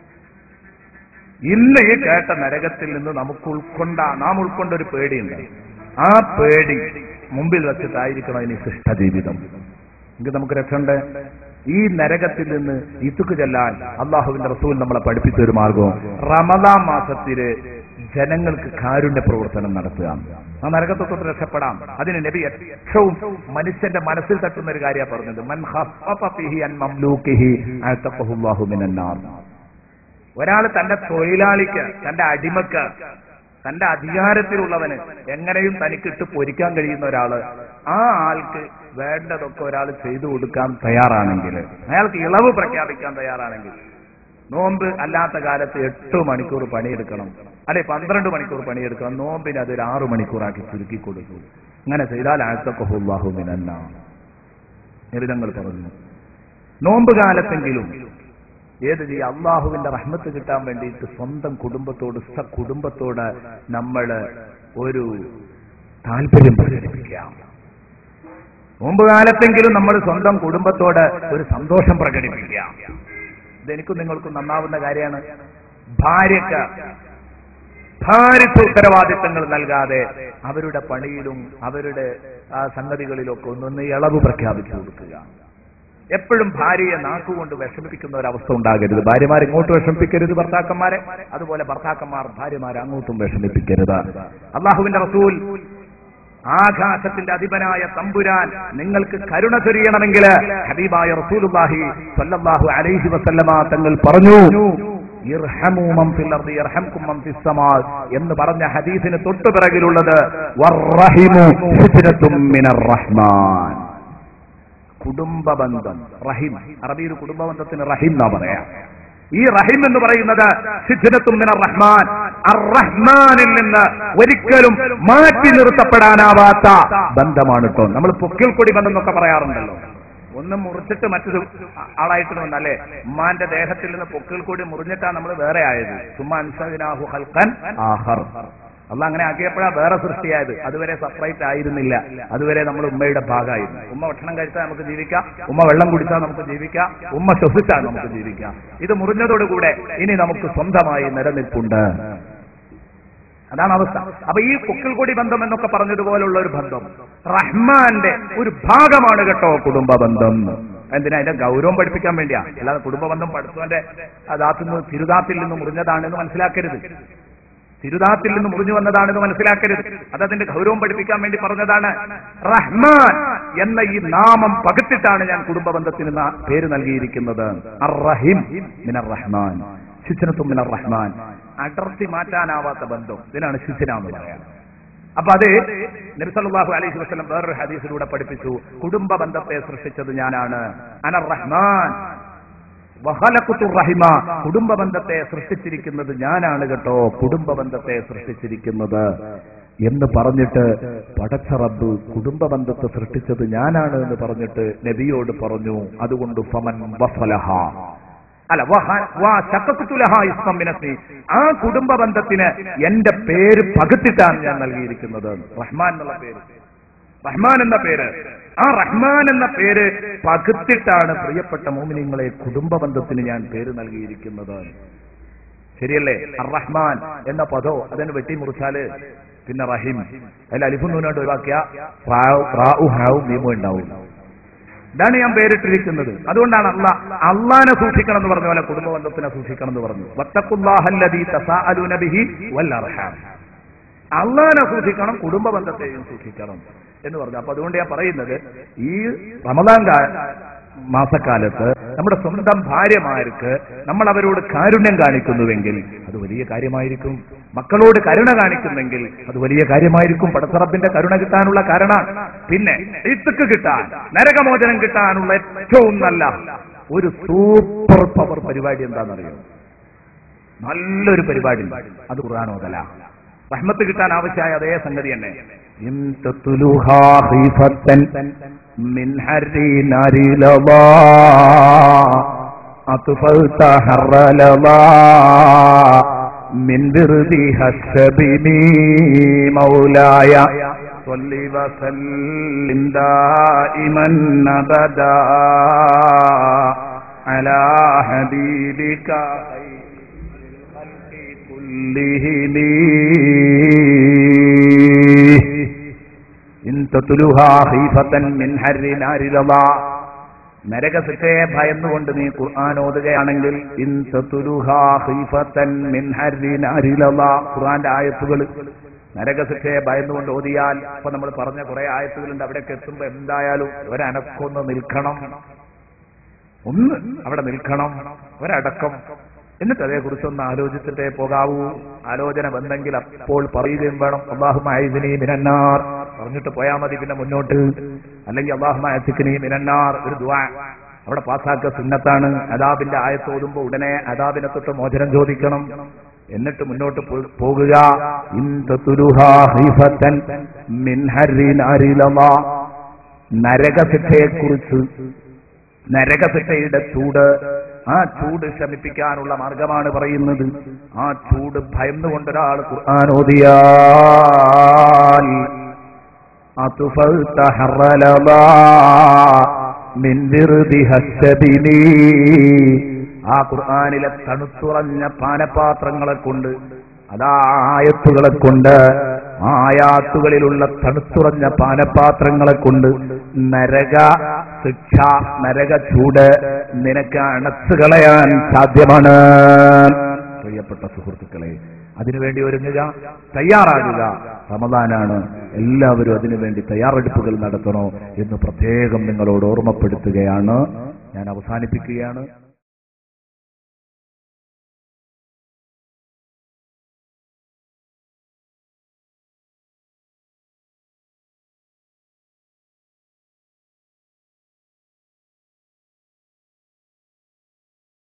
ഇന്ന് ഈ കേട്ട നരകത്തിൽ നിന്ന് നമുക്ക് ഉൾക്കൊണ്ട നാം ഉൾക്കൊണ്ട ഒരു പേടിയുണ്ട് ആ പേടി മുമ്പിൽ വെച്ചിട്ടായിരിക്കണം ഇനി ശിഷ്ടജീവിതം എങ്കിൽ നമുക്ക് രക്ഷണ്ടേ ഈ നരകത്തിൽ നിന്ന് ഇത്തുക്ക് ചെല്ലാൻ അള്ളാഹുവിന്റെ റസൂൽ നമ്മളെ പഠിപ്പിച്ച ഒരു മാർഗവും റമദാൻ മാസത്തില് ജനങ്ങൾക്ക് കാരുണ്യ പ്രവർത്തനം നടത്തുക ആ നരകത്തെ തൊട്ട് രക്ഷപ്പെടാം അതിന് നബി ഏറ്റവും മനുഷ്യന്റെ മനസ്സിൽ തട്ടുന്ന ഒരു കാര്യമാണ് പറഞ്ഞത് മൻ ഖഫഫ ഫിഹി അൻ മംലൂക്കിഹി അഅതഖഹു അല്ലാഹു മിനൻ നാർ ഒരാൾ തന്റെ തൊഴിലാളിക്ക് തന്റെ അടിമക്ക് തന്റെ അധികാരത്തിലുള്ളവന് എങ്ങനെയും തനിക്കിട്ട് പൊരിക്കാൻ കഴിയുന്ന ഒരാള് ആ ആൾക്ക് വേണ്ടതൊക്കെ ഒരാൾ ചെയ്തു കൊടുക്കാൻ തയ്യാറാണെങ്കിൽ അയാൾക്ക് ഇളവ് പ്രഖ്യാപിക്കാൻ തയ്യാറാണെങ്കിൽ നോമ്പ് അല്ലാത്ത കാലത്ത് എട്ട് മണിക്കൂർ പണിയെടുക്കണം അല്ലെ പന്ത്രണ്ട് മണിക്കൂർ പണിയെടുക്കണം നോമ്പിന് അതൊരു ആറു മണിക്കൂറാക്കി ചുരുക്കി കൊടുക്കും അങ്ങനെ ചെയ്താൽ ആഴ്ത്തക്കൊഹുല്ലാഹുമിനല്ല നിബിധങ്ങൾ പറഞ്ഞു നോമ്പ് കാലത്തെങ്കിലും ഏത് ചെയ്യും അള്ളാഹുവിന്റെ റഹ്മത്ത് കിട്ടാൻ വേണ്ടിയിട്ട് സ്വന്തം കുടുംബത്തോട് സ കുടുംബത്തോട് നമ്മൾ ഒരു താല്പര്യം പ്രകടിപ്പിക്കാം നോമ്പ് കാലത്തെങ്കിലും നമ്മൾ സ്വന്തം കുടുംബത്തോട് ഒരു സന്തോഷം പ്രകടിപ്പിക്കാം ഇതെനിക്കും നിങ്ങൾക്കും നന്നാവുന്ന കാര്യമാണ് ഭാര്യക്ക് ഭാര്യക്ക് ഉത്തരവാദിത്തങ്ങൾ നൽകാതെ അവരുടെ പണിയിലും അവരുടെ ആ സംഗതികളിലൊക്കെ ഒന്നൊന്ന് ഇളവ് പ്രഖ്യാപിച്ചു കൊടുക്കുക എപ്പോഴും ഭാര്യയെ നാക്കുകൊണ്ട് വിഷമിപ്പിക്കുന്ന ഒരു അവസ്ഥ ഉണ്ടാകരുത് ഭാര്യമാരെ ഇങ്ങോട്ട് വിഷമിപ്പിക്കരുത് ഭർത്താക്കന്മാരെ അതുപോലെ ഭർത്താക്കന്മാർ ഭാര്യമാരെ അങ്ങോട്ടും വിഷമിപ്പിക്കരുത് അള്ളാഹുവിന്റെ റസൂൽ ആകാശത്തിന്റെ അധിപനായ തമ്പുരാൻ നിങ്ങൾക്ക് കരുണ ചൊരിയണമെങ്കിൽ ഹബീബായ റസൂലുള്ളാഹി സ്വല്ലല്ലാഹു അലൈഹി വസല്ലമ തങ്ങൾ പറഞ്ഞു ഇർഹമൂ മൻ ഫിൽ അർദി യർഹംകും മൻ ഫിസ് സമാ എന്ന് പറഞ്ഞ ഹദീസിന് തൊട്ടു പിറകിലുള്ളത് വറഹിമു ഹിജ്റത്തും മിനർ റഹ്മാൻ കുടുംബ ബന്ധം റഹിം അറബിയിൽ കുടുംബ ബന്ധത്തിന് റഹിം എന്നാ പറയാ ഈ റഹിം എന്ന് പറയുന്നത് സിദ്ധനത്തും മിനർ റഹ്മാൻ അർ റഹ്മാനിൽ നിന്ന് ഒരിക്കലും മാറ്റി നിർത്തപ്പെടാനാവാത്ത ബന്ധമാണ് കേട്ടോ നമ്മൾ പൊക്കിൽ കൊടി ബന്ധം എന്നൊക്കെ പറയാറുണ്ടല്ലോ ഒന്ന് മുറിച്ചിട്ട് മറ്റൊരു ആളായിട്ട് വന്നല്ലേ ഉമ്മാന്റെ ദേഹത്തിൽ നിന്ന് പൊക്കിൽ കൂടി മുറിഞ്ഞിട്ടാണ് നമ്മൾ വേറെ ആയത് ചുമ്മാ അൻസവിനാഹു ഹൽക്കൻ ആഹർ അല്ല അങ്ങനെ ആക്കിയപ്പോഴാണ് വേറെ സൃഷ്ടിയായത് അതുവരെ സെപ്പറേറ്റ് ആയിരുന്നില്ല അതുവരെ നമ്മൾ ഉമ്മയുടെ ഭാഗമായിരുന്നു ഉമ്മ ഭക്ഷണം കഴിച്ചാൽ നമുക്ക് ജീവിക്കാം ഉമ്മ വെള്ളം കുടിച്ചാൽ നമുക്ക് ജീവിക്കാം ഉമ്മ ശ്വസിച്ചാൽ നമുക്ക് ജീവിക്കാം ഇത് മുറിഞ്ഞതോടുകൂടെ ഇനി നമുക്ക് സ്വന്തമായി നിലനിൽപ്പുണ്ട് അതാണ് അവസ്ഥ അപ്പൊ ഈ പൊക്കിൽ കൊടി ബന്ധം എന്നൊക്കെ പറഞ്ഞതുപോലുള്ള ഒരു ബന്ധം റഹ്മാന്റെ ഒരു ഭാഗമാണ് കേട്ടോ കുടുംബ ബന്ധം എന്തിനാ അതിന്റെ ഗൗരവം പഠിപ്പിക്കാൻ വേണ്ടിയാ അല്ലാതെ കുടുംബ ബന്ധം പഠിച്ചവന്റെ അതാത്തിൽ നിന്ന് തിരുതാത്തിൽ നിന്ന് മുറിഞ്ഞതാണെന്ന് മനസ്സിലാക്കരുത് തിരുതാത്തിൽ നിന്ന് മുറിഞ്ഞു വന്നതാണെന്ന് മനസ്സിലാക്കരുത് അത് അതിന്റെ ഗൗരവം പഠിപ്പിക്കാൻ വേണ്ടി പറഞ്ഞതാണ് റഹ്മാൻ എന്ന ഈ നാമം പകുത്തിട്ടാണ് ഞാൻ കുടുംബ ബന്ധത്തിന് നാ- പേര് നൽകിയിരിക്കുന്നത് അർ റഹിം മിനർ റഹ്മാൻ ശിശനത്തും മിനർ റഹ്മാൻ അടർത്തി മാറ്റാനാവാത്ത ബന്ധം ഇതിനാണ് ശിശന എന്ന് പറയാം അപ്പൊ അത് നബിസല്ലാഹു അലൈഹി വസ്ലം വേറൊരു ഹദീസിലൂടെ പഠിപ്പിച്ചു കുടുംബ ബന്ധത്തെ സൃഷ്ടിച്ചത് ഞാനാണ് അനർ റഹ്മാൻ വഹലക്കുത്തു റഹിമ കുടുംബ ബന്ധത്തെ സൃഷ്ടിച്ചിരിക്കുന്നത് ഞാനാണ് കേട്ടോ കുടുംബ ബന്ധത്തെ സൃഷ്ടിച്ചിരിക്കുന്നത് എന്ന് പറഞ്ഞിട്ട് പടച്ച റബ്ബ് കുടുംബ ബന്ധത്തെ സൃഷ്ടിച്ചത് ഞാനാണ് എന്ന് പറഞ്ഞിട്ട് നബിയോട് പറഞ്ഞു അതുകൊണ്ട് ഫമൻ വഫലഹ അല്ല വഹ- വാ ശക്കത്തു ലഹാ ഇസ്മം മിനസ്മി. ആ കുടുംബ ബന്ധത്തിന് എന്റെ പേര് പകുത്തിട്ടാണ് ഞാൻ നൽകിയിരിക്കുന്നത് റഹ്മാൻ എന്നുള്ള പേര് റഹ്മാൻ എന്ന പേര് ആ റഹ്മാൻ എന്ന പേര് പകുത്തിട്ടാണ് പ്രിയപ്പെട്ട മോമിനിങ്ങളെ കുടുംബ ബന്ധത്തിന് ഞാൻ പേര് നൽകിയിരിക്കുന്നത് ശരിയല്ലേ അർ റഹ്മാൻ എന്ന പദോ അതിന് വെട്ടിമുറിച്ചാല് പിന്നെ റഹീം അതിൽ അലിഫുന്നൂനോട് ഒഴിവാക്കിയ ഹാവും മീമും ഉണ്ടാവും ഇതാണ് ഞാൻ പേരിട്ടിരിക്കുന്നത് അതുകൊണ്ടാണ് അല്ല അള്ളാനെ സൂക്ഷിക്കണം എന്ന് പറഞ്ഞ പോലെ കുടുംബ ബന്ധത്തിനെ സൂക്ഷിക്കണം എന്ന് പറഞ്ഞു വത്തക്കുല്ലാഹല്ലദീ തസാഅലൂന ബിഹി വൽ അർഹാം അള്ളാനെ സൂക്ഷിക്കണം കുടുംബ ബന്ധത്തെയും സൂക്ഷിക്കണം എന്ന് പറഞ്ഞു അപ്പൊ അതുകൊണ്ട് ഞാൻ പറയുന്നത് ഈ റമദാൻ കാ- മാസക്കാലത്ത് നമ്മുടെ സ്വന്തം ഭാര്യമാർക്ക് നമ്മൾ അവരോട് കാരുണ്യം കാണിക്കുന്നുവെങ്കിൽ അത് വലിയ കാര്യമായിരിക്കും മക്കളോട് കരുണ കാണിക്കുന്നെങ്കിൽ അത് വലിയ കാര്യമായിരിക്കും പടത്തറപ്പിന്റെ കരുണ കിട്ടാനുള്ള കാരണം പിന്നെ ഇത്തുക്ക് കിട്ടാൻ നരകമോചനം കിട്ടാനുള്ള ഏറ്റവും നല്ല ഒരു സൂപ്പർ പവർ പരിപാടി എന്താണെന്നറിയോ നല്ലൊരു പരിപാടി അത് ഖുർആാനോദല റഹ്മത്ത് കിട്ടാൻ ആവശ്യമായ അതേ സംഗതി തന്നെ ഇൻ തത്ലുഹാ ഖീഫത്തൻ മിൻ ഹർരി നാരി ലവാ അത്ഫൽത ഹർറ ലവാ മിൻ ബിർദി ഹസ്ബിനി മൗലായ صل وسلم دائما ابدا على حبيبك خير كلهم إن تتلها خيفة من حر نار رضا നരകശിക്ഷയെ ഭയന്നുകൊണ്ട് നീ ഖുർആൻ ഓതുകയാണെങ്കിൽ ഇൻ തതുലുഹാ ഖീഫത്തൻ മിൻ ഹർരി നാരി ലളാ. ഖുർആന്റെ ആയത്തുകൾ നരകശിക്ഷയെ ഭയന്നുകൊണ്ട് ഓതിയാൽ ഇപ്പൊ നമ്മൾ പറഞ്ഞ കുറെ ആയത്തുകളുണ്ട് അവിടേക്ക് എത്തുമ്പോ എന്തായാലും ഒരനക്കൊന്ന് നിൽക്കണം ഒന്ന് അവിടെ നിൽക്കണം ഒരടക്കം എന്നിട്ട് അതേക്കുറിച്ചൊന്ന് ആലോചിച്ചിട്ടേ പോകാവൂ ആലോചന വന്നെങ്കിൽ അപ്പോൾ പറയുകയും വേണം അള്ളാഹുമായിദിനി മിനന്നാർ പറഞ്ഞിട്ട് പോയാൽ മതി പിന്നെ മുന്നോട്ട് അല്ലെങ്കിൽ അള്ളാഹുമായത്തിക്കിനി മിനന്നാർ ഒരു ദുആ അവിടെ പാസ്സാക്ക സുന്നത്താണ് അദാബിന്റെ ആയത്തോതുമ്പോ ഉടനെ അദാബിനെ തൊട്ട് മോചനം ചോദിക്കണം എന്നിട്ട് മുന്നോട്ട് പോ- പോകുക ഇൻ തതുലുഹാ ഖീഫത്തൻ മിൻ ഹർരി നാരി ലളാ. നരകശിക്ഷയെക്കുറിച്ച് നരകശിക്ഷയുടെ ചൂട് ആ ചൂട് ശമിപ്പിക്കാനുള്ള മാർഗമാണ് പറയുന്നത് ആ ചൂട് ഭയന്നുകൊണ്ട് ഒരാൾ ഖുർആൻ ഓതിയാൽ أطفلت حر لظى من ورد هسبني ആ ഖുർആാനിലെ തണുത്തുറഞ്ഞ പാനപാത്രങ്ങളെ കൊണ്ട് അതാ ആയത്തുകളെ കൊണ്ട് ആ ആയാത്തുകളിലുള്ള തണുത്തുറഞ്ഞ പാനപാത്രങ്ങളെ കൊണ്ട് നരക ശിക്ഷ നരക ചൂട് നിനക്ക് അണച്ചു കളയാൻ സാധ്യമാണ് പ്രിയപ്പെട്ട സുഹൃത്തുക്കളെ അതിനുവേണ്ടി ഒരുങ്ങുക തയ്യാറാകുക റമദാനാണ് എല്ലാവരും അതിനുവേണ്ടി തയ്യാറെടുപ്പുകൾ നടത്തണോ എന്ന് പ്രത്യേകം നിങ്ങളോട് ഓർമ്മപ്പെടുത്തുകയാണ് ഞാൻ അവസാനിപ്പിക്കുകയാണ്